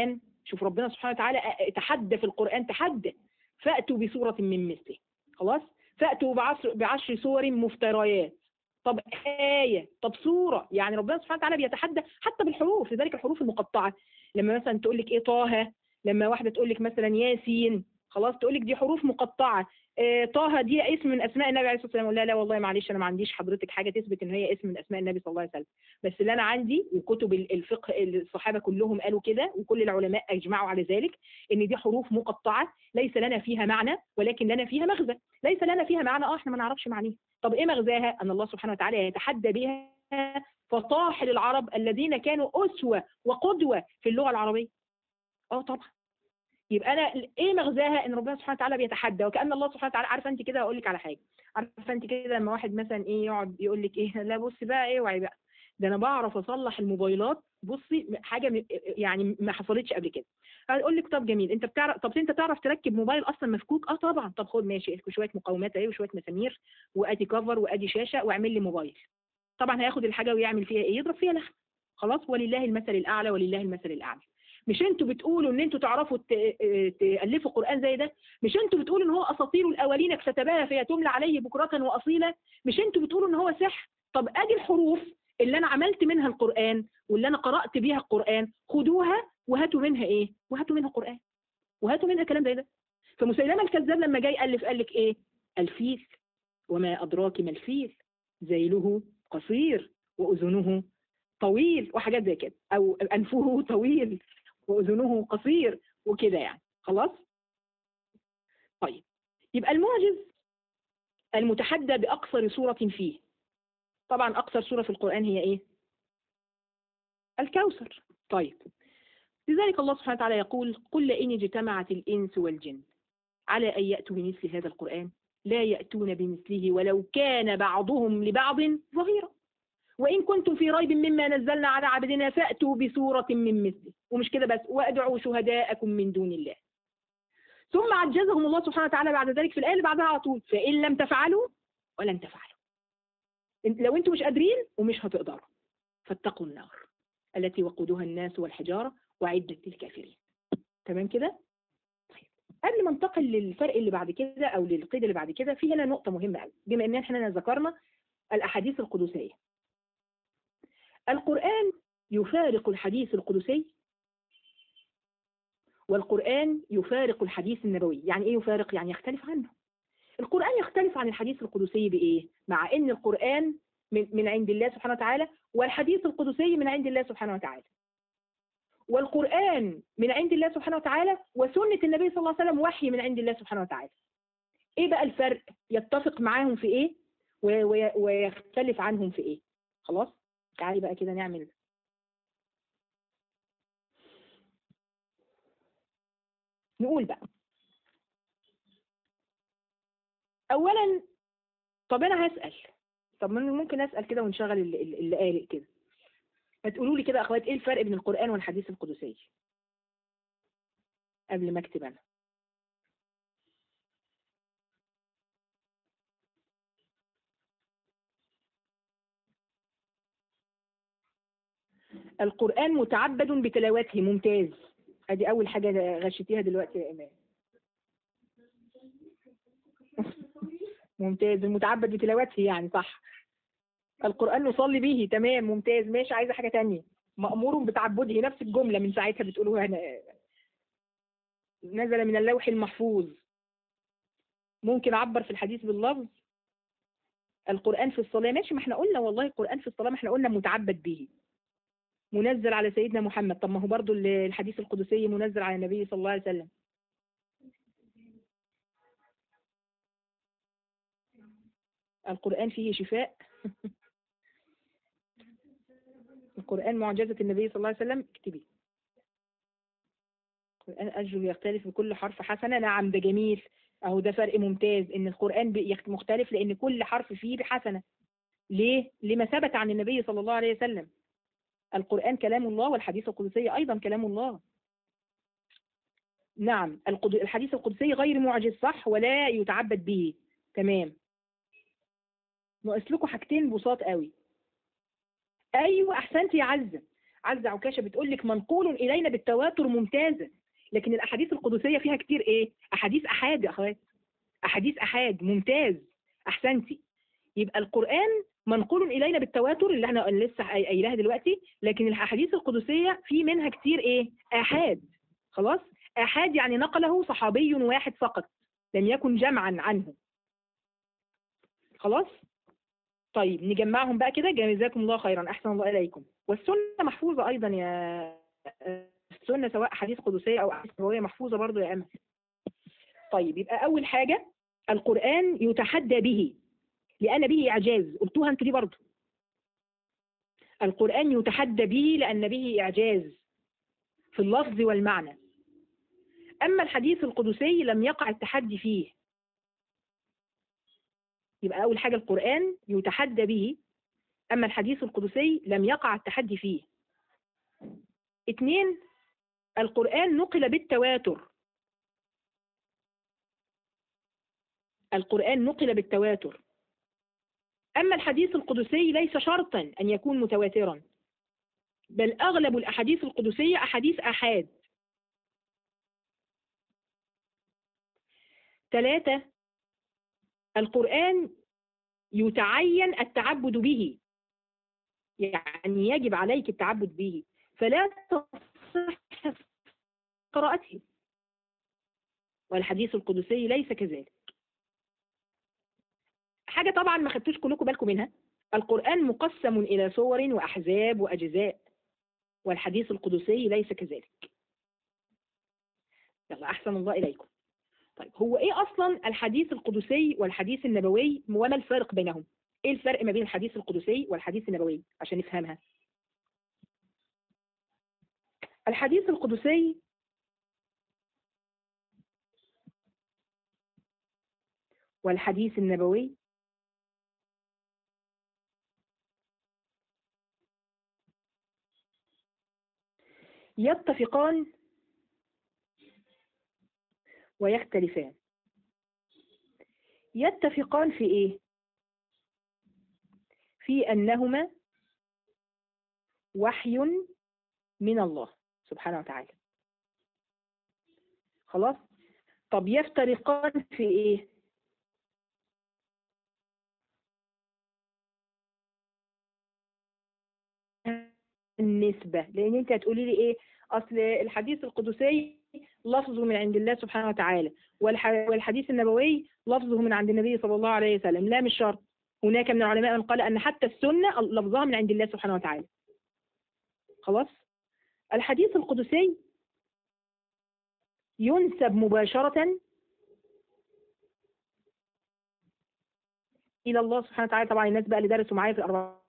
شوف ربنا سبحانه وتعالى تحدى في القرآن تحدى فأتوا بسورة من مثله خلاص فأتوا بعشر, بعشر سور مفتريات طب آية طب سورة يعني ربنا سبحانه وتعالى بيتحدى حتى بالحروف لذلك الحروف المقطعة لما مثلا تقول لك إيه طه لما واحدة تقول لك مثلا ياسين خلاص تقول لك دي حروف مقطعة آه طه دي اسم من اسماء النبي عليه الصلاه والسلام لا لا والله معلش انا ما عنديش حضرتك حاجه تثبت ان هي اسم من اسماء النبي صلى الله عليه وسلم بس اللي انا عندي وكتب الفقه الصحابه كلهم قالوا كده وكل العلماء اجمعوا على ذلك ان دي حروف مقطعه ليس لنا فيها معنى ولكن لنا فيها مغزى ليس لنا فيها معنى اه احنا ما نعرفش معنيها طب ايه مغزاها ان الله سبحانه وتعالى يتحدى بها فطاحل العرب الذين كانوا اسوه وقدوه في اللغه العربيه اه طبعا يبقى انا ايه مغزاها ان ربنا سبحانه وتعالى بيتحدى وكان الله سبحانه وتعالى عارفه انت كده هقول لك على حاجه عارفه انت كده لما واحد مثلا ايه يقعد يقول لك ايه لا بصي بقى ايه وعي بقى ده انا بعرف اصلح الموبايلات بصي حاجه يعني ما حصلتش قبل كده هقول لك طب جميل انت بتعرف طب انت تعرف تركب موبايل اصلا مفكوك اه طبعا طب خد ماشي شويه مقاومات اهي وشويه مسامير وادي كفر وادي شاشه واعمل لي موبايل طبعا هياخد الحاجه ويعمل فيها ايه يضرب فيها لحم خلاص ولله المثل الاعلى ولله المثل الاعلى مش انتوا بتقولوا ان انتوا تعرفوا تالفوا قران زي ده مش انتوا بتقولوا ان هو اساطير الاولين اكتتباها فهي تملى عليه بكره واصيلا مش انتوا بتقولوا ان هو سحر طب ادي الحروف اللي انا عملت منها القران واللي انا قرات بيها القران خدوها وهاتوا منها ايه وهاتوا منها قران وهاتوا منها كلام زي ده فمسيلمه الكذاب لما جاي الف قال لك ايه الفيل وما ادراك ما الفيل ذيله قصير واذنه طويل وحاجات زي كده او انفه طويل واذنه قصير وكده يعني خلاص طيب يبقى المعجز المتحدى باقصر سوره فيه طبعا اقصر سوره في القران هي ايه الكوثر طيب لذلك الله سبحانه وتعالى يقول قل لئن اجتمعت الانس والجن على ان ياتوا بمثل هذا القران لا ياتون بمثله ولو كان بعضهم لبعض ظهيرا وإن كنتم في ريب مما نزلنا على عبدنا فأتوا بسورة من مثله ومش كده بس وادعوا شهداءكم من دون الله ثم عجزهم الله سبحانه وتعالى بعد ذلك في الآية اللي بعدها على طول فإن لم تفعلوا ولن تفعلوا لو انتم مش قادرين ومش هتقدروا فاتقوا النار التي وقودها الناس والحجارة وعدت للكافرين تمام كده طيب قبل ما انتقل للفرق اللي بعد كده او للقيد اللي بعد كده في هنا نقطة مهمة قوي بما ان احنا ذكرنا الاحاديث القدسية القرآن يفارق الحديث القدسي والقرآن يفارق الحديث النبوي يعني ايه يفارق يعني يختلف عنه القرآن يختلف عن الحديث القدسي بإيه مع ان القرآن من, من عند الله سبحانه وتعالى والحديث القدسي من عند الله سبحانه وتعالى والقرآن من عند الله سبحانه وتعالى وسنة النبي صلى الله عليه وسلم وحي من عند الله سبحانه وتعالى ايه بقى الفرق يتفق معاهم في ايه ويختلف عنهم في ايه خلاص تعالي بقى كده نعمل نقول بقى اولا طب انا هسأل طب ممكن اسأل كده ونشغل اللي قالق كده ما تقولوا لي كده اخوات ايه الفرق بين القرآن والحديث القدسي قبل ما اكتب انا القرآن متعبد بتلاوته ممتاز ادي اول حاجة غشيتيها دلوقتي يا ايمان ممتاز المتعبد بتلاوته يعني صح القرآن نصلي به تمام ممتاز ماشي عايزة حاجة تانية مأمور بتعبده نفس الجملة من ساعتها بتقولوها هنا نزل من اللوح المحفوظ ممكن أعبر في الحديث باللفظ القرآن في الصلاة ماشي ما احنا قلنا والله القرآن في الصلاة ما احنا قلنا متعبد به منزل على سيدنا محمد طب ما هو برضو الحديث القدسي منزل على النبي صلى الله عليه وسلم القرآن فيه شفاء القرآن معجزة النبي صلى الله عليه وسلم اكتبي القرآن أجره يختلف بكل حرف حسنة نعم ده جميل أهو ده فرق ممتاز إن القرآن مختلف لأن كل حرف فيه بحسنة ليه؟ لما ثبت عن النبي صلى الله عليه وسلم القرآن كلام الله والحديث القدسي أيضا كلام الله نعم الحديث القدسي غير معجز صح ولا يتعبد به تمام ناقص لكم حاجتين بساط قوي ايوه احسنت يا عزه عزة عكاشة بتقول لك منقول إلينا بالتواتر ممتازة لكن الأحاديث القدسية فيها كتير إيه أحاديث أحاد يا أخوات أحاديث أحاد ممتاز أحسنتي يبقى القرآن منقول إلينا بالتواتر اللي احنا لسه قايلها دلوقتي لكن الأحاديث القدسية في منها كتير إيه آحاد خلاص آحاد يعني نقله صحابي واحد فقط لم يكن جمعا عنه خلاص طيب نجمعهم بقى كده جزاكم الله خيرا أحسن الله إليكم والسنة محفوظة أيضا يا السنة سواء حديث قدسية أو أحاديث نبوية محفوظة برضو يا أمل طيب يبقى أول حاجة القرآن يتحدى به لأن به إعجاز قلتوها أنت دي برضو القرآن يتحدى به لأن به إعجاز في اللفظ والمعنى أما الحديث القدسي لم يقع التحدي فيه يبقى أول حاجة القرآن يتحدى به أما الحديث القدسي لم يقع التحدي فيه اثنين القرآن نقل بالتواتر القرآن نقل بالتواتر أما الحديث القدسي ليس شرطا أن يكون متواترا بل أغلب الأحاديث القدسية أحاديث أحاد ثلاثة القرآن يتعين التعبد به يعني يجب عليك التعبد به فلا تصح قراءته والحديث القدسي ليس كذلك حاجة طبعا ما خدتوش كلكم بالكم منها القرآن مقسم إلى صور وأحزاب وأجزاء والحديث القدسي ليس كذلك يلا أحسن الله إليكم طيب هو إيه أصلا الحديث القدسي والحديث النبوي وما الفرق بينهم إيه الفرق ما بين الحديث القدسي والحديث النبوي عشان نفهمها الحديث القدسي والحديث النبوي يتفقان ويختلفان يتفقان في ايه في انهما وحي من الله سبحانه وتعالى خلاص طب يفترقان في ايه النسبة لان انت هتقولي لي ايه اصل الحديث القدسي لفظه من عند الله سبحانه وتعالى والحديث النبوي لفظه من عند النبي صلى الله عليه وسلم لا مش شرط هناك من العلماء من قال ان حتى السنة لفظها من عند الله سبحانه وتعالى خلاص الحديث القدسي ينسب مباشرة إلى الله سبحانه وتعالى طبعا الناس بقى اللي درسوا معايا في الأربعين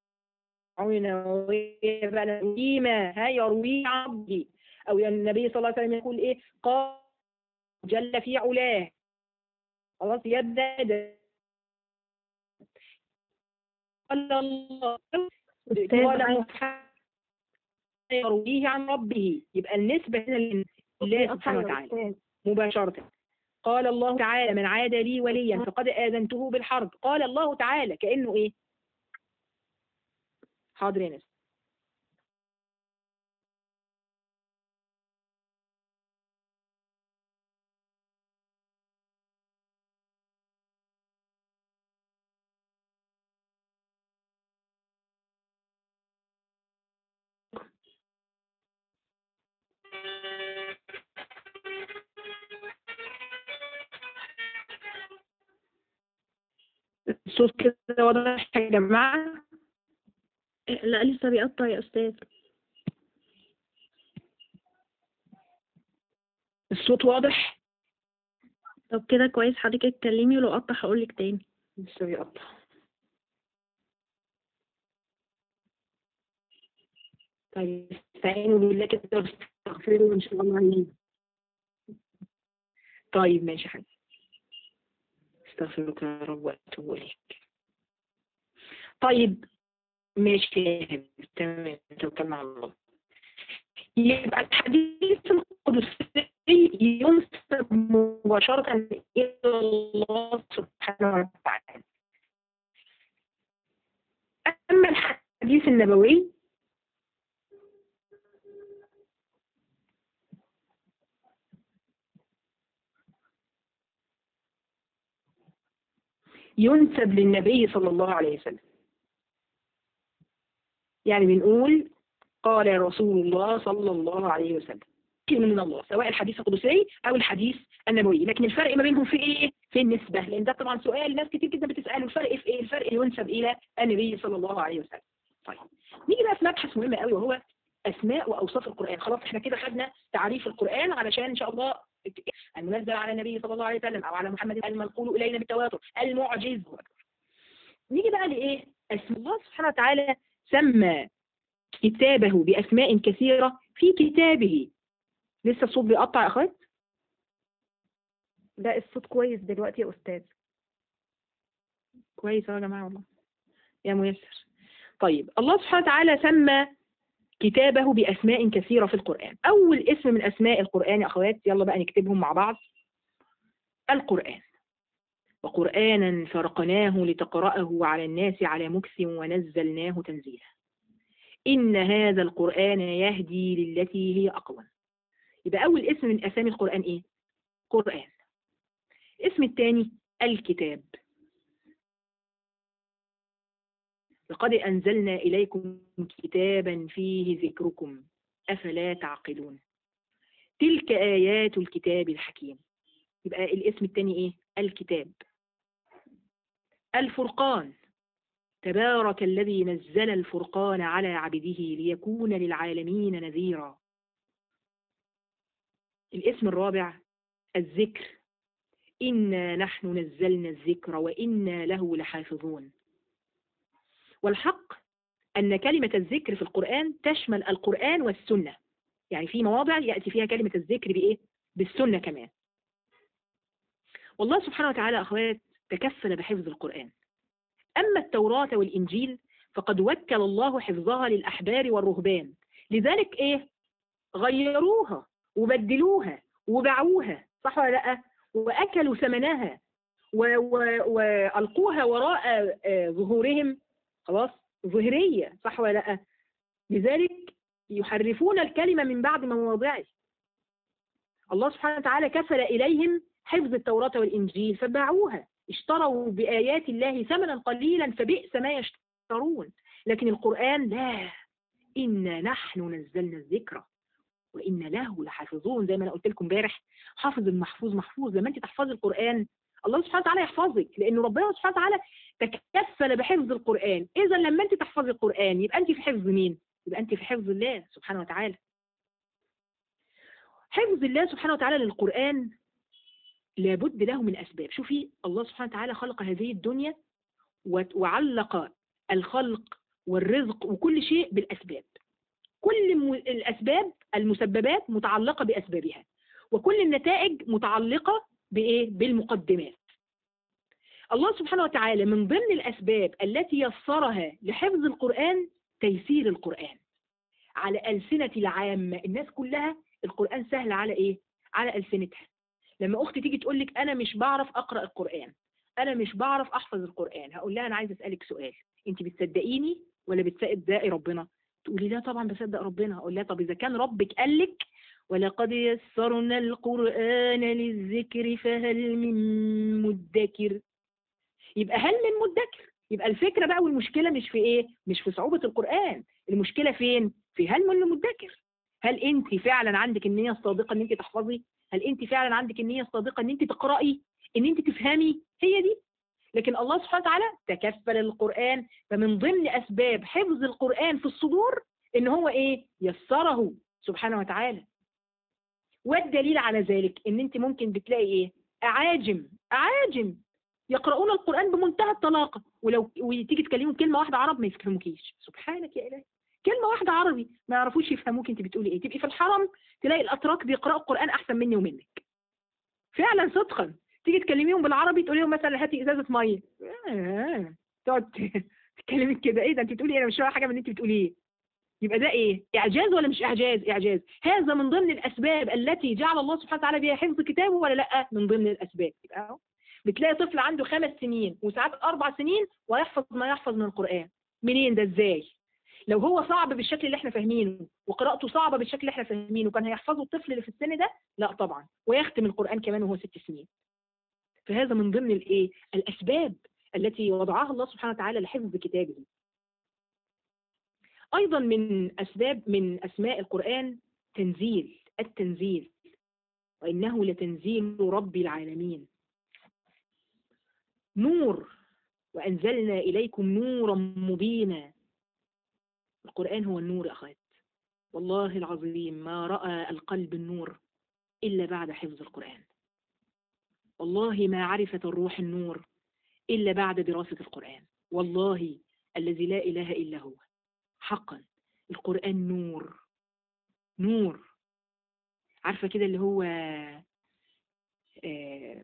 نووية بقى فيما ها يروي عبدي أو النبي صلى الله عليه وسلم يقول إيه قال جل في علاه خلاص يبدأ قال الله قال محمد يرويه عن ربه يبقى النسبة هنا لله سبحانه وتعالى مباشرة قال الله تعالى من عاد لي وليا فقد آذنته بالحرب قال الله تعالى كأنه إيه حاضر يا ناس الصوت كده واضح يا جماعة لا لسه بيقطع يا أستاذ الصوت واضح طب كده كويس حضرتك اتكلمي ولو قطع هقولك تاني لسه بيقطع طيب استعينوا بالله كده واستغفروا ان شاء الله علينا طيب ماشي يا حبيبي استغفرك يا رب واتوب اليك طيب ماشي يا حبيبي تمام توكلنا على الله يبقى الحديث القدسي ينسب مباشرة إلى الله سبحانه وتعالى أما الحديث النبوي ينسب للنبي صلى الله عليه وسلم يعني بنقول قال رسول الله صلى الله عليه وسلم كلمة من الله سواء الحديث القدسي أو الحديث النبوي لكن الفرق ما بينهم في إيه؟ في النسبة لأن ده طبعا سؤال ناس كتير جدا بتسأله الفرق في إيه؟ الفرق ينسب إلى النبي صلى الله عليه وسلم طيب نيجي بقى في مبحث مهم قوي وهو أسماء وأوصاف القرآن خلاص احنا كده خدنا تعريف القرآن علشان إن شاء الله المنزل على النبي صلى الله عليه وسلم أو على محمد المنقول إلينا بالتواتر المعجز نيجي بقى لإيه؟ اسم الله سبحانه وتعالى سمى كتابه بأسماء كثيرة في كتابه لسه الصوت بيقطع يا أخوات؟ لا الصوت كويس دلوقتي يا أستاذ كويس أهو يا جماعة والله يا ميسر طيب الله سبحانه وتعالى سمى كتابه بأسماء كثيرة في القرآن أول اسم من أسماء القرآن يا أخوات يلا بقى نكتبهم مع بعض القرآن وقرآنا فرقناه لتقرأه على الناس على مكث ونزلناه تنزيلا إن هذا القرآن يهدي للتي هي أقوم يبقى أول اسم من أسامي القرآن إيه؟ قرآن الاسم الثاني الكتاب لقد أنزلنا إليكم كتابا فيه ذكركم أفلا تعقلون تلك آيات الكتاب الحكيم يبقى الاسم الثاني إيه؟ الكتاب الفرقان تبارك الذي نزل الفرقان على عبده ليكون للعالمين نذيرا الاسم الرابع الذكر إنا نحن نزلنا الذكر وإنا له لحافظون والحق أن كلمة الذكر في القرآن تشمل القرآن والسنة يعني في مواضع يأتي فيها كلمة الذكر بإيه؟ بالسنة كمان والله سبحانه وتعالى أخوات تكفل بحفظ القرآن أما التوراة والإنجيل فقد وكل الله حفظها للأحبار والرهبان لذلك إيه؟ غيروها وبدلوها وباعوها صح ولا لا؟ وأكلوا ثمنها وألقوها وراء ظهورهم خلاص ظهرية صح ولا لا؟ لذلك يحرفون الكلمة من بعد مواضعه الله سبحانه وتعالى كفل إليهم حفظ التوراة والإنجيل فباعوها اشتروا بآيات الله ثمنا قليلا فبئس ما يشترون لكن القرآن لا إنا نحن نزلنا الذكر وإنا له لحافظون زي ما أنا قلت لكم امبارح حافظ المحفوظ محفوظ لما أنت تحفظي القرآن الله سبحانه وتعالى يحفظك لأنه ربنا سبحانه وتعالى تكفل بحفظ القرآن إذا لما أنت تحفظي القرآن يبقى أنت في حفظ مين؟ يبقى أنت في حفظ الله سبحانه وتعالى حفظ الله سبحانه وتعالى للقرآن لابد له من أسباب شوفي الله سبحانه وتعالى خلق هذه الدنيا وعلق الخلق والرزق وكل شيء بالأسباب كل الأسباب المسببات متعلقة بأسبابها وكل النتائج متعلقة بإيه؟ بالمقدمات الله سبحانه وتعالى من ضمن الأسباب التي يسرها لحفظ القرآن تيسير القرآن على ألسنة العامة الناس كلها القرآن سهل على إيه؟ على ألسنتها لما أختي تيجي تقول لك أنا مش بعرف أقرأ القرآن أنا مش بعرف أحفظ القرآن هقول لها أنا عايزة أسألك سؤال أنت بتصدقيني ولا بتصدقي ربنا تقولي لا طبعا بصدق ربنا هقول لها طب إذا كان ربك قال لك ولقد يسرنا القرآن للذكر فهل من مدكر يبقى هل من مدكر يبقى الفكرة بقى والمشكلة مش في ايه مش في صعوبة القرآن المشكلة فين في هل من مدكر هل انت فعلا عندك النية الصادقة ان انت تحفظي هل انت فعلا عندك النية الصادقة ان انت تقرأي ان انت تفهمي هي دي لكن الله سبحانه وتعالى تكفل القرآن فمن ضمن أسباب حفظ القرآن في الصدور ان هو ايه يسره سبحانه وتعالى والدليل على ذلك ان انت ممكن بتلاقي ايه اعاجم اعاجم يقرؤون القرآن بمنتهى الطلاقة ولو وتيجي تكلمهم كلمة واحدة عرب ما يفهموكيش سبحانك يا إلهي كلمة واحدة عربي ما يعرفوش يفهموك انت بتقولي ايه تبقي في الحرم تلاقي الأتراك بيقرأوا القرآن أحسن مني ومنك فعلا صدقا تيجي تكلميهم بالعربي تقولي لهم مثلا هاتي ازازه ميه آه. تقعد تتكلمي كده ايه ده انت بتقولي ايه انا مش فاهمه حاجه من اللي انت بتقوليه يبقى ده ايه اعجاز ولا مش اعجاز اعجاز هذا من ضمن الاسباب التي جعل الله سبحانه وتعالى بها حفظ كتابه ولا لا من ضمن الاسباب يبقى اهو بتلاقي طفل عنده خمس سنين وساعات اربع سنين ويحفظ ما يحفظ من القران منين ده ازاي لو هو صعب بالشكل اللي احنا فاهمينه وقراءته صعبه بالشكل اللي احنا فاهمينه كان هيحفظه الطفل اللي في السن ده لا طبعا ويختم القران كمان وهو ست سنين فهذا من ضمن الايه الاسباب التي وضعها الله سبحانه وتعالى لحفظ كتابه أيضا من أسباب من أسماء القرآن تنزيل التنزيل وإنه لتنزيل رب العالمين نور وأنزلنا إليكم نورا مبينا القرآن هو النور يا أخوات والله العظيم ما رأى القلب النور إلا بعد حفظ القرآن والله ما عرفت الروح النور إلا بعد دراسة القرآن والله الذي لا إله إلا هو حقا القرآن نور نور عارفة كده اللي هو آه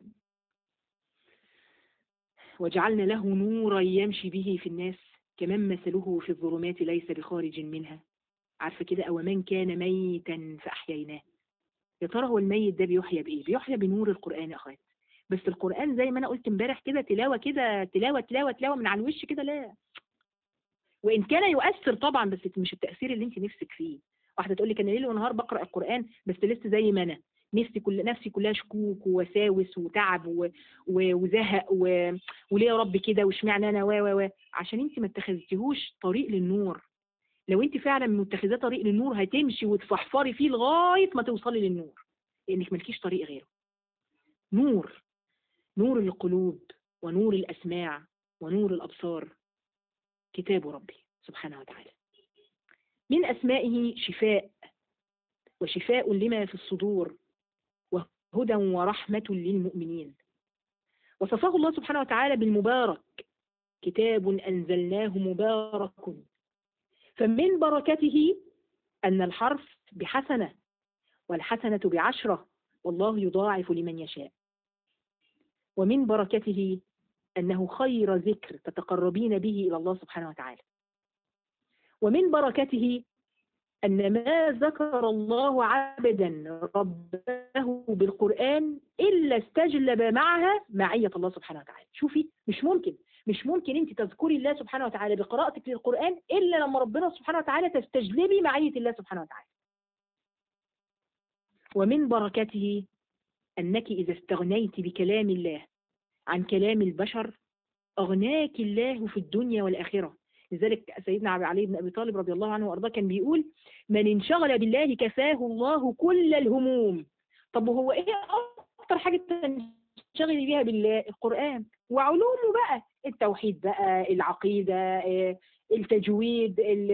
وجعلنا له نورا يمشي به في الناس كمن مثله في الظلمات ليس بخارج منها عارفة كده أو من كان ميتا فأحييناه يا ترى هو الميت ده بيحيى بإيه؟ بيحيى بنور القرآن يا أخوات بس القرآن زي ما أنا قلت امبارح كده تلاوة كده تلاوة تلاوة تلاوة من على الوش كده لا وإن كان يؤثر طبعا بس مش التأثير اللي أنت نفسك فيه واحدة تقول لك أنا ليل ونهار بقرأ القرآن بس لسه زي ما أنا نفسي كل نفسي كلها شكوك ووساوس وتعب و... و... وزهق و... وليه يا رب كده واشمعنى انا و و و عشان انت ما اتخذتيهوش طريق للنور لو انت فعلا متخذاه طريق للنور هتمشي وتفحفري فيه لغايه ما توصلي للنور لانك مالكيش طريق غيره نور نور القلوب ونور الاسماع ونور الابصار كتاب ربي سبحانه وتعالى من اسمائه شفاء وشفاء لما في الصدور هدى ورحمة للمؤمنين وصفه الله سبحانه وتعالى بالمبارك كتاب أنزلناه مبارك فمن بركته أن الحرف بحسنة والحسنة بعشرة والله يضاعف لمن يشاء ومن بركته أنه خير ذكر تتقربين به إلى الله سبحانه وتعالى ومن بركته أن ما ذكر الله عبدا ربه بالقرآن إلا استجلب معها معية الله سبحانه وتعالى شوفي مش ممكن مش ممكن أنت تذكري الله سبحانه وتعالى بقراءتك للقرآن إلا لما ربنا سبحانه وتعالى تستجلبي معية الله سبحانه وتعالى ومن بركته أنك إذا استغنيت بكلام الله عن كلام البشر أغناك الله في الدنيا والآخرة لذلك سيدنا علي بن أبي طالب رضي الله عنه وأرضاه كان بيقول من انشغل بالله كفاه الله كل الهموم طب وهو إيه أكتر حاجة تنشغلي بيها بالله القرآن وعلومه بقى التوحيد بقى العقيدة التجويد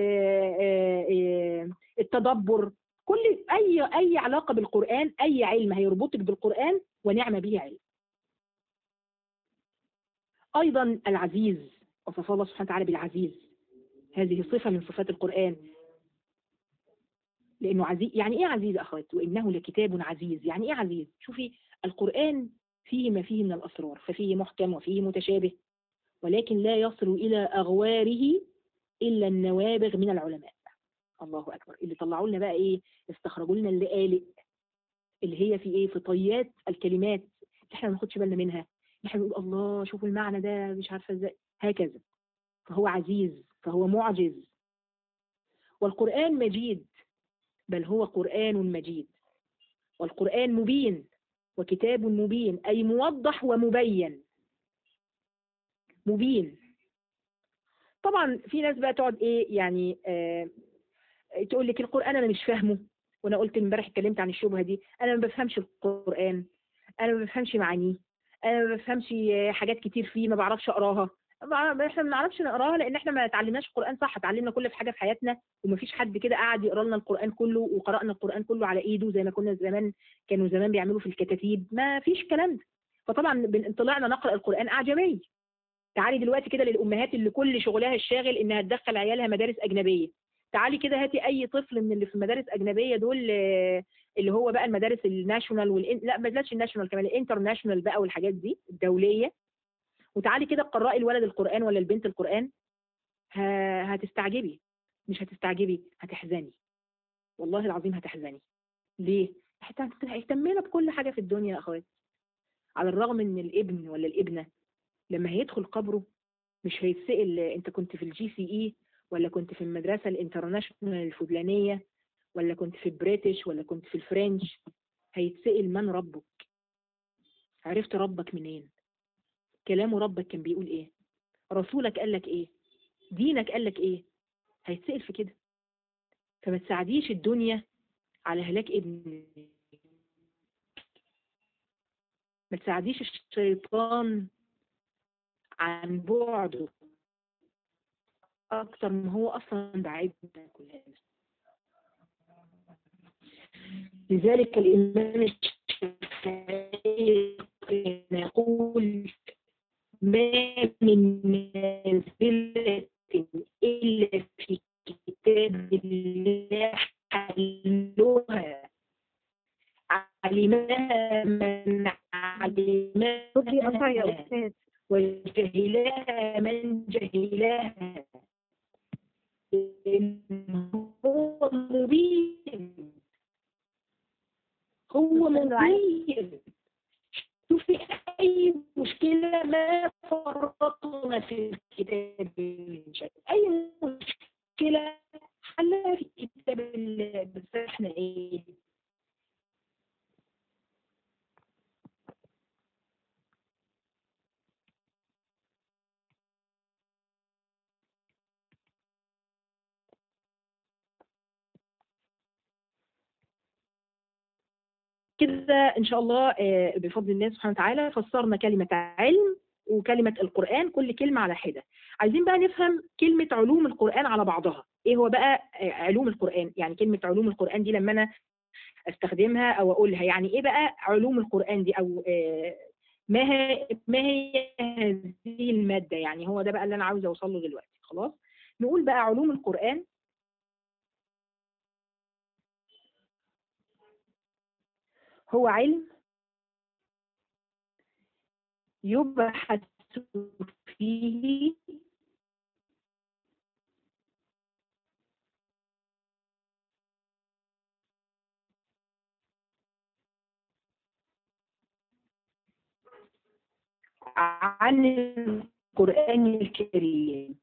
التدبر كل أي أي علاقة بالقرآن أي علم هيربطك بالقرآن ونعم به علم أيضا العزيز وصف الله سبحانه وتعالى بالعزيز هذه صفة من صفات القرآن لأنه عزيز يعني إيه عزيز أخوات وإنه لكتاب عزيز يعني إيه عزيز شوفي القرآن فيه ما فيه من الأسرار ففيه محكم وفيه متشابه ولكن لا يصل إلى أغواره إلا النوابغ من العلماء الله أكبر اللي طلعوا لنا بقى إيه استخرجوا لنا اللقالق اللي هي في إيه في طيات الكلمات اللي إحنا ما ناخدش بالنا منها احنا بنقول الله شوفوا المعنى ده مش عارفه ازاي هكذا فهو عزيز فهو معجز والقرآن مجيد بل هو قرآن مجيد والقرآن مبين وكتاب مبين أي موضح ومبين مبين طبعا في ناس بقى تقعد ايه يعني آه تقول لك القرآن انا مش فاهمه وانا قلت امبارح اتكلمت عن الشبهه دي انا ما بفهمش القرآن انا ما بفهمش معانيه انا ما بفهمش حاجات كتير فيه ما بعرفش اقراها احنا ما بنعرفش نقراها لان احنا ما اتعلمناش القران صح اتعلمنا كل حاجه في حياتنا ومفيش حد كده قاعد يقرا لنا القران كله وقرانا القران كله على ايده زي ما كنا زمان كانوا زمان بيعملوا في الكتاتيب ما فيش الكلام ده فطبعا طلعنا نقرا القران اعجمي تعالي دلوقتي كده للامهات اللي كل شغلها الشاغل انها تدخل عيالها مدارس اجنبيه تعالي كده هاتي اي طفل من اللي في المدارس اجنبيه دول اللي هو بقى المدارس الناشونال والإن... لا بلاش الناشونال كمان الانترناشونال بقى والحاجات دي الدوليه وتعالي كده قرأي الولد القرآن ولا البنت القرآن ه... هتستعجبي مش هتستعجبي هتحزني والله العظيم هتحزني ليه؟ هيهتمنا بكل حاجة في الدنيا يا أخوات على الرغم إن الابن ولا الابنة لما هيدخل قبره مش هيتسأل أنت كنت في الجي سي إي ولا كنت في المدرسة الانترناشونال الفلانية ولا كنت في البريتش ولا كنت في الفرنش هيتسأل من ربك عرفت ربك منين كلام ربك كان بيقول ايه رسولك قال لك ايه دينك قال لك ايه هيتسأل في كده فما تساعديش الدنيا على هلاك ابنك ما تساعديش الشيطان عن بعده أكتر ما هو أصلا بعيدنا كلنا لذلك الإمام الشافعي كان يقول ما من نازلة إلا في كتاب الله حلها علمها من صوتي قطع يا علمها أستاذ وجهلاها من جهلاها هو مبين هو مبين شوفي أي مشكلة ما فرطنا في الكتاب من شيء أي مشكلة حلها في كتاب الله بس احنا ايه كده ان شاء الله آه، بفضل الله سبحانه وتعالى فسرنا كلمة علم وكلمة القرآن كل كلمة على حدة عايزين بقى نفهم كلمة علوم القرآن على بعضها ايه هو بقى آه، علوم القرآن يعني كلمة علوم القرآن دي لما انا استخدمها او اقولها يعني ايه بقى علوم القرآن دي او آه، ما هي ما هي هذه المادة يعني هو ده بقى اللي انا عاوزه اوصل له دلوقتي خلاص نقول بقى علوم القرآن هو علم يبحث فيه عن القرآن الكريم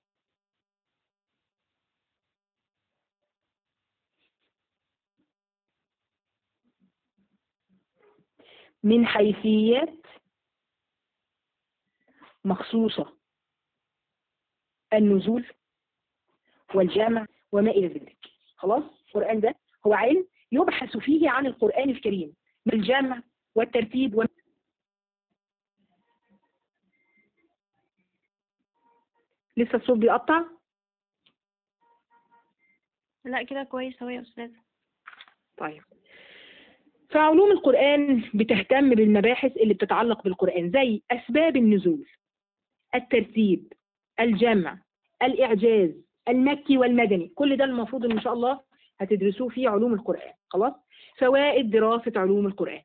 من حيثيات مخصوصة النزول والجمع وما إلى ذلك خلاص القرآن ده هو علم يبحث فيه عن القرآن الكريم من الجمع والترتيب و... لسه الصوت بيقطع لا كده كويس أهو يا أستاذ طيب فعلوم القرآن بتهتم بالمباحث اللي بتتعلق بالقرآن زي أسباب النزول الترتيب الجمع الإعجاز المكي والمدني كل ده المفروض إن شاء الله هتدرسوه في علوم القرآن خلاص فوائد دراسة علوم القرآن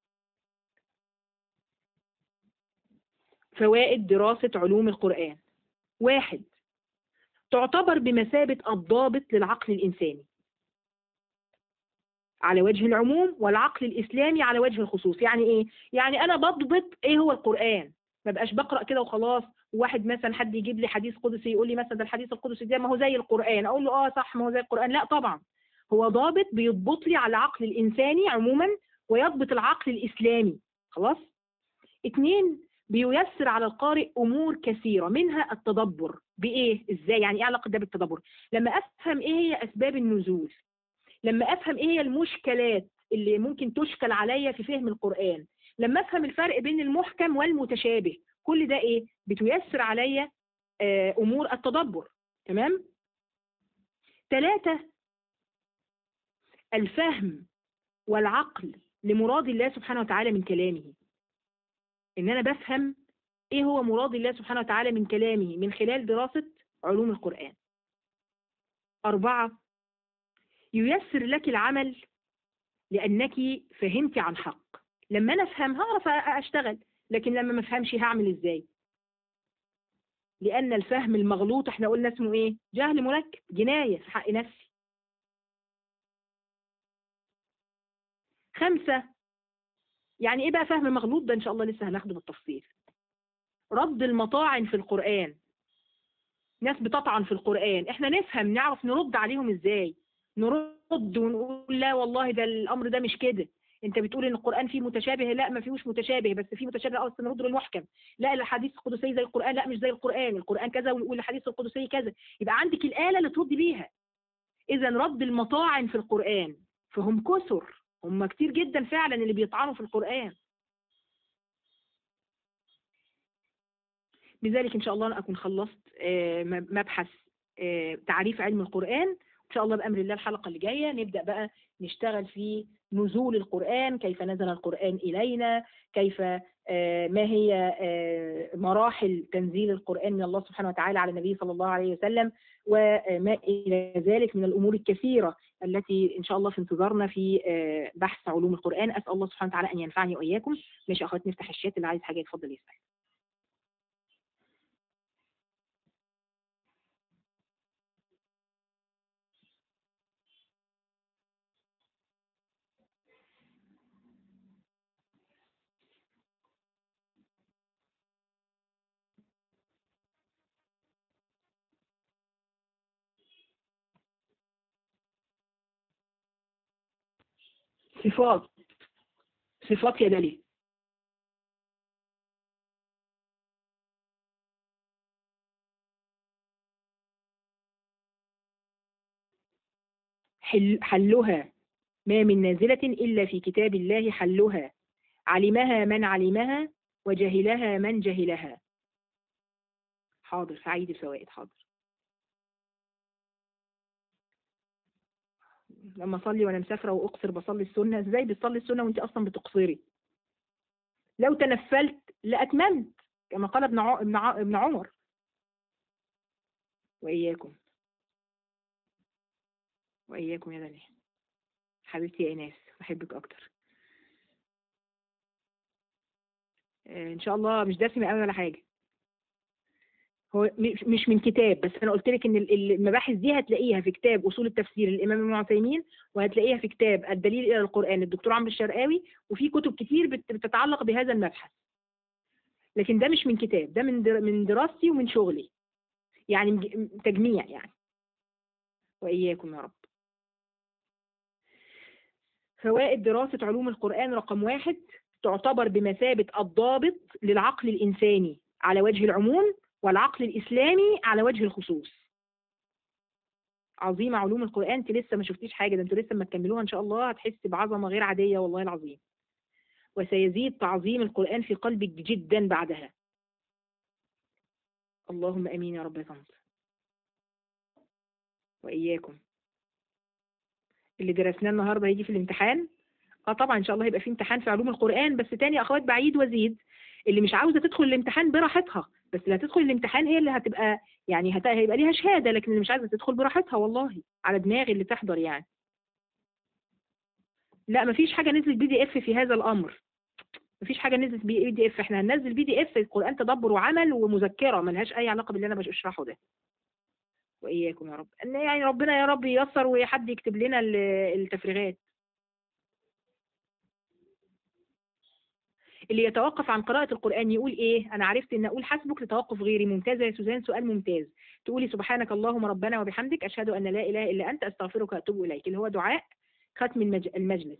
فوائد دراسة علوم القرآن واحد تعتبر بمثابة الضابط للعقل الإنساني على وجه العموم والعقل الإسلامي على وجه الخصوص يعني إيه؟ يعني أنا بضبط إيه هو القرآن ما بقاش بقرأ كده وخلاص وواحد مثلا حد يجيب لي حديث قدسي يقول لي مثلا ده الحديث القدسي ده ما هو زي القرآن أقول له آه صح ما هو زي القرآن لا طبعا هو ضابط بيضبط لي على العقل الإنساني عموما ويضبط العقل الإسلامي خلاص اتنين بييسر على القارئ أمور كثيرة منها التدبر بإيه إزاي يعني إيه علاقة ده بالتدبر لما أفهم إيه هي أسباب النزول لما افهم ايه هي المشكلات اللي ممكن تشكل عليا في فهم القرآن لما افهم الفرق بين المحكم والمتشابه كل ده ايه بتيسر عليا آه، امور التدبر تمام ثلاثة الفهم والعقل لمراد الله سبحانه وتعالى من كلامه ان انا بفهم ايه هو مراد الله سبحانه وتعالى من كلامه من خلال دراسة علوم القرآن أربعة ييسر لك العمل لأنك فهمت عن حق لما أنا أفهم هعرف أشتغل لكن لما ما أفهمش هعمل إزاي لأن الفهم المغلوط احنا قلنا اسمه إيه جهل مركب جناية في حق نفسي خمسة يعني إيه بقى فهم مغلوط ده إن شاء الله لسه هناخده بالتفصيل رد المطاعن في القرآن ناس بتطعن في القرآن احنا نفهم نعرف نرد عليهم ازاي نرد ونقول لا والله ده الامر ده مش كده انت بتقول ان القران فيه متشابه لا ما فيهوش متشابه بس فيه متشابه اه بس نرد للمحكم لا الحديث القدسي زي القران لا مش زي القران القران كذا والحديث القدسي كذا يبقى عندك الاله اللي ترد بيها اذا رد المطاعن في القران فهم كثر هم كتير جدا فعلا اللي بيطعنوا في القران بذلك ان شاء الله انا اكون خلصت آه، مبحث آه، تعريف علم القران ان شاء الله بامر الله الحلقه اللي جايه نبدا بقى نشتغل في نزول القرآن كيف نزل القرآن إلينا كيف آه، ما هي آه، مراحل تنزيل القرآن من الله سبحانه وتعالى على النبي صلى الله عليه وسلم وما إلى ذلك من الأمور الكثيرة التي إن شاء الله في انتظارنا في آه، بحث علوم القرآن أسأل الله سبحانه وتعالى أن ينفعني وإياكم ماشي أخوات نفتح الشات اللي عايز حاجة يتفضل يسأل صفات صفات يا دليل حل حلها ما من نازلة إلا في كتاب الله حلها علمها من علمها وجهلها من جهلها حاضر سعيد الفوائد حاضر لما اصلي وانا مسافره واقصر بصلي السنه ازاي بتصلي السنه وانت اصلا بتقصري لو تنفلت لاتممت كما قال ابن ابن ابن عمر واياكم واياكم يا دنيا حبيبتي يا ايناس بحبك اكتر ان شاء الله مش دسمه قوي ولا حاجه هو مش من كتاب بس انا قلت لك ان المباحث دي هتلاقيها في كتاب اصول التفسير للامام ابن عثيمين وهتلاقيها في كتاب الدليل الى القران للدكتور عمرو الشرقاوي وفي كتب كتير بتتعلق بهذا المبحث لكن ده مش من كتاب ده من من دراستي ومن شغلي يعني تجميع يعني واياكم يا رب فوائد دراسة علوم القرآن رقم واحد تعتبر بمثابة الضابط للعقل الإنساني على وجه العموم والعقل الإسلامي على وجه الخصوص عظيمة علوم القرآن انت لسه ما شفتيش حاجة ده انتوا لسه ما تكملوها ان شاء الله هتحس بعظمة غير عادية والله العظيم وسيزيد تعظيم القرآن في قلبك جدا بعدها اللهم امين يا رب يا طنط واياكم اللي درسناه النهارده هيجي في الامتحان اه طبعا ان شاء الله هيبقى في امتحان في علوم القرآن بس تاني يا اخوات بعيد وزيد اللي مش عاوزه تدخل الامتحان براحتها بس اللي هتدخل الامتحان هي اللي هتبقى يعني هت... هيبقى ليها شهاده لكن اللي مش عايزه تدخل براحتها والله على دماغي اللي تحضر يعني لا مفيش حاجه نزلت بي دي اف في هذا الامر مفيش حاجه نزلت بي دي اف احنا هننزل بي دي اف القران تدبر وعمل ومذكره ملهاش اي علاقه باللي انا بشرحه ده واياكم يا رب ان يعني ربنا يا رب ييسر وحد يكتب لنا التفريغات اللي يتوقف عن قراءة القرآن يقول إيه؟ أنا عرفت إن أقول حسبك لتوقف غيري ممتازة يا سوزان سؤال ممتاز تقولي سبحانك اللهم ربنا وبحمدك أشهد أن لا إله إلا أنت أستغفرك وأتوب إليك اللي هو دعاء ختم المجلس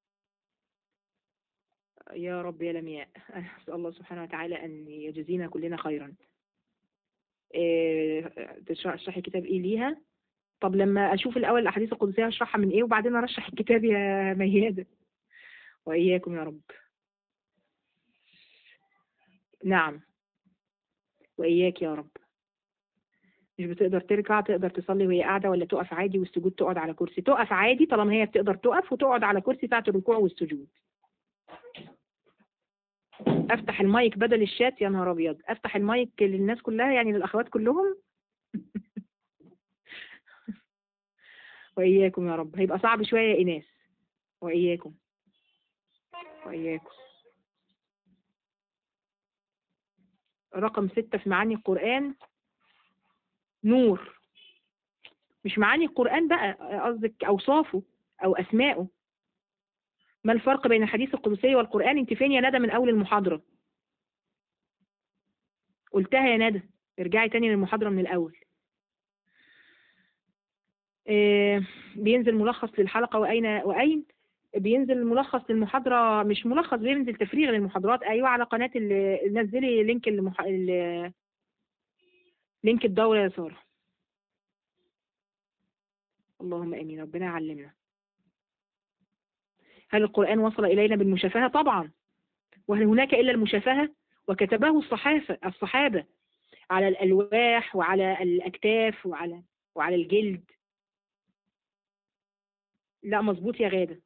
يا رب يا لمياء أسأل الله سبحانه وتعالى أن يجزينا كلنا خيرا إيه تشرحي كتاب إيه ليها طب لما أشوف الأول الأحاديث القدسية أشرحها من إيه وبعدين أرشح الكتاب يا ميادة وإياكم يا رب نعم وإياك يا رب مش بتقدر تركع تقدر تصلي وهي قاعدة ولا تقف عادي والسجود تقعد على كرسي تقف عادي طالما هي بتقدر تقف وتقعد على كرسي ساعة الركوع والسجود افتح المايك بدل الشات يا نهار ابيض افتح المايك للناس كلها يعني للاخوات كلهم واياكم يا رب هيبقى صعب شويه يا ايناس واياكم واياكم رقم ستة في معاني القرآن نور مش معاني القرآن بقى قصدك أوصافه أو أسمائه ما الفرق بين الحديث القدسي والقرآن انت فين يا ندى من أول المحاضرة قلتها يا ندى ارجعي تاني للمحاضرة من الأول آه بينزل ملخص للحلقة وأين وأين بينزل ملخص للمحاضرة مش ملخص بينزل تفريغ للمحاضرات أيوة على قناة ال- نزلي لينك المح... ال... لينك الدورة يا سارة اللهم آمين ربنا يعلمنا هل القرآن وصل إلينا بالمشافهة؟ طبعا وهل هناك إلا المشافهة؟ وكتبه الصحافة الصحابة على الألواح وعلى الأكتاف وعلى وعلى الجلد لا مظبوط يا غادة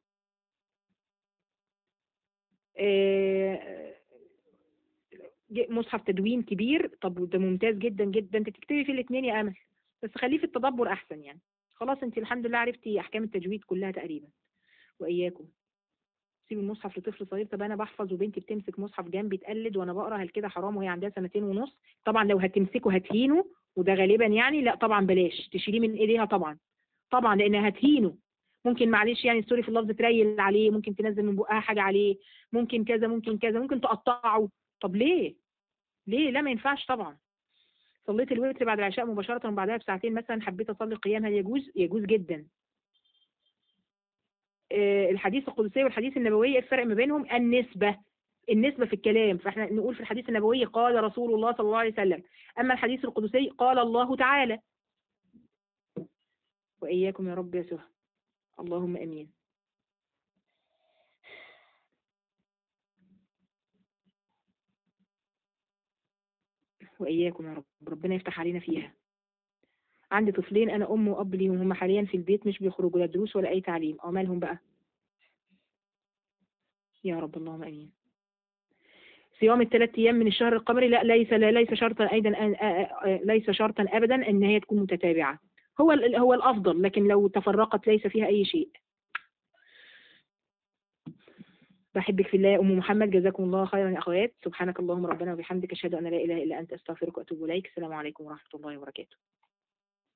آه، ج- مصحف تدوين كبير طب ده ممتاز جدا جدا انت تكتبي في الاثنين يا امل بس خليه في التدبر احسن يعني خلاص انت الحمد لله عرفتي احكام التجويد كلها تقريبا واياكم سيب المصحف لطفل صغير طب انا بحفظ وبنتي بتمسك مصحف جنبي تقلد وانا بقرا هل كده حرام وهي عندها سنتين ونص طبعا لو هتمسكه هتهينه وده غالبا يعني لا طبعا بلاش تشيليه من ايديها طبعا طبعا لانها هتهينه ممكن معلش يعني سوري في اللفظ تريل عليه ممكن تنزل من بقها حاجه عليه ممكن كذا ممكن كذا ممكن تقطعه طب ليه ليه لا ما ينفعش طبعا صليت الوتر بعد العشاء مباشرة وبعدها بساعتين مثلا حبيت أصلي القيام هل يجوز؟ يجوز جدا. آه، الحديث القدسي والحديث النبوي إيه الفرق ما بينهم؟ النسبة. النسبة في الكلام فاحنا نقول في الحديث النبوي قال رسول الله صلى الله عليه وسلم أما الحديث القدسي قال الله تعالى وإياكم يا رب يا سهى اللهم أمين وإياكم يا رب ربنا يفتح علينا فيها عندي طفلين أنا أم وأب ليهم هم حاليا في البيت مش بيخرجوا لا دروس ولا أي تعليم أه مالهم بقى يا رب اللهم امين صيام الثلاث ايام من الشهر القمري لا ليس لا ليس شرطا ايضا أن- آ- آ- ليس شرطا ابدا ان هي تكون متتابعه هو ال- هو الافضل لكن لو تفرقت ليس فيها اي شيء بحبك في الله يا ام محمد جزاكم الله خيرا يا اخوات سبحانك اللهم ربنا وبحمدك اشهد ان لا اله الا انت استغفرك واتوب اليك السلام عليكم ورحمه الله وبركاته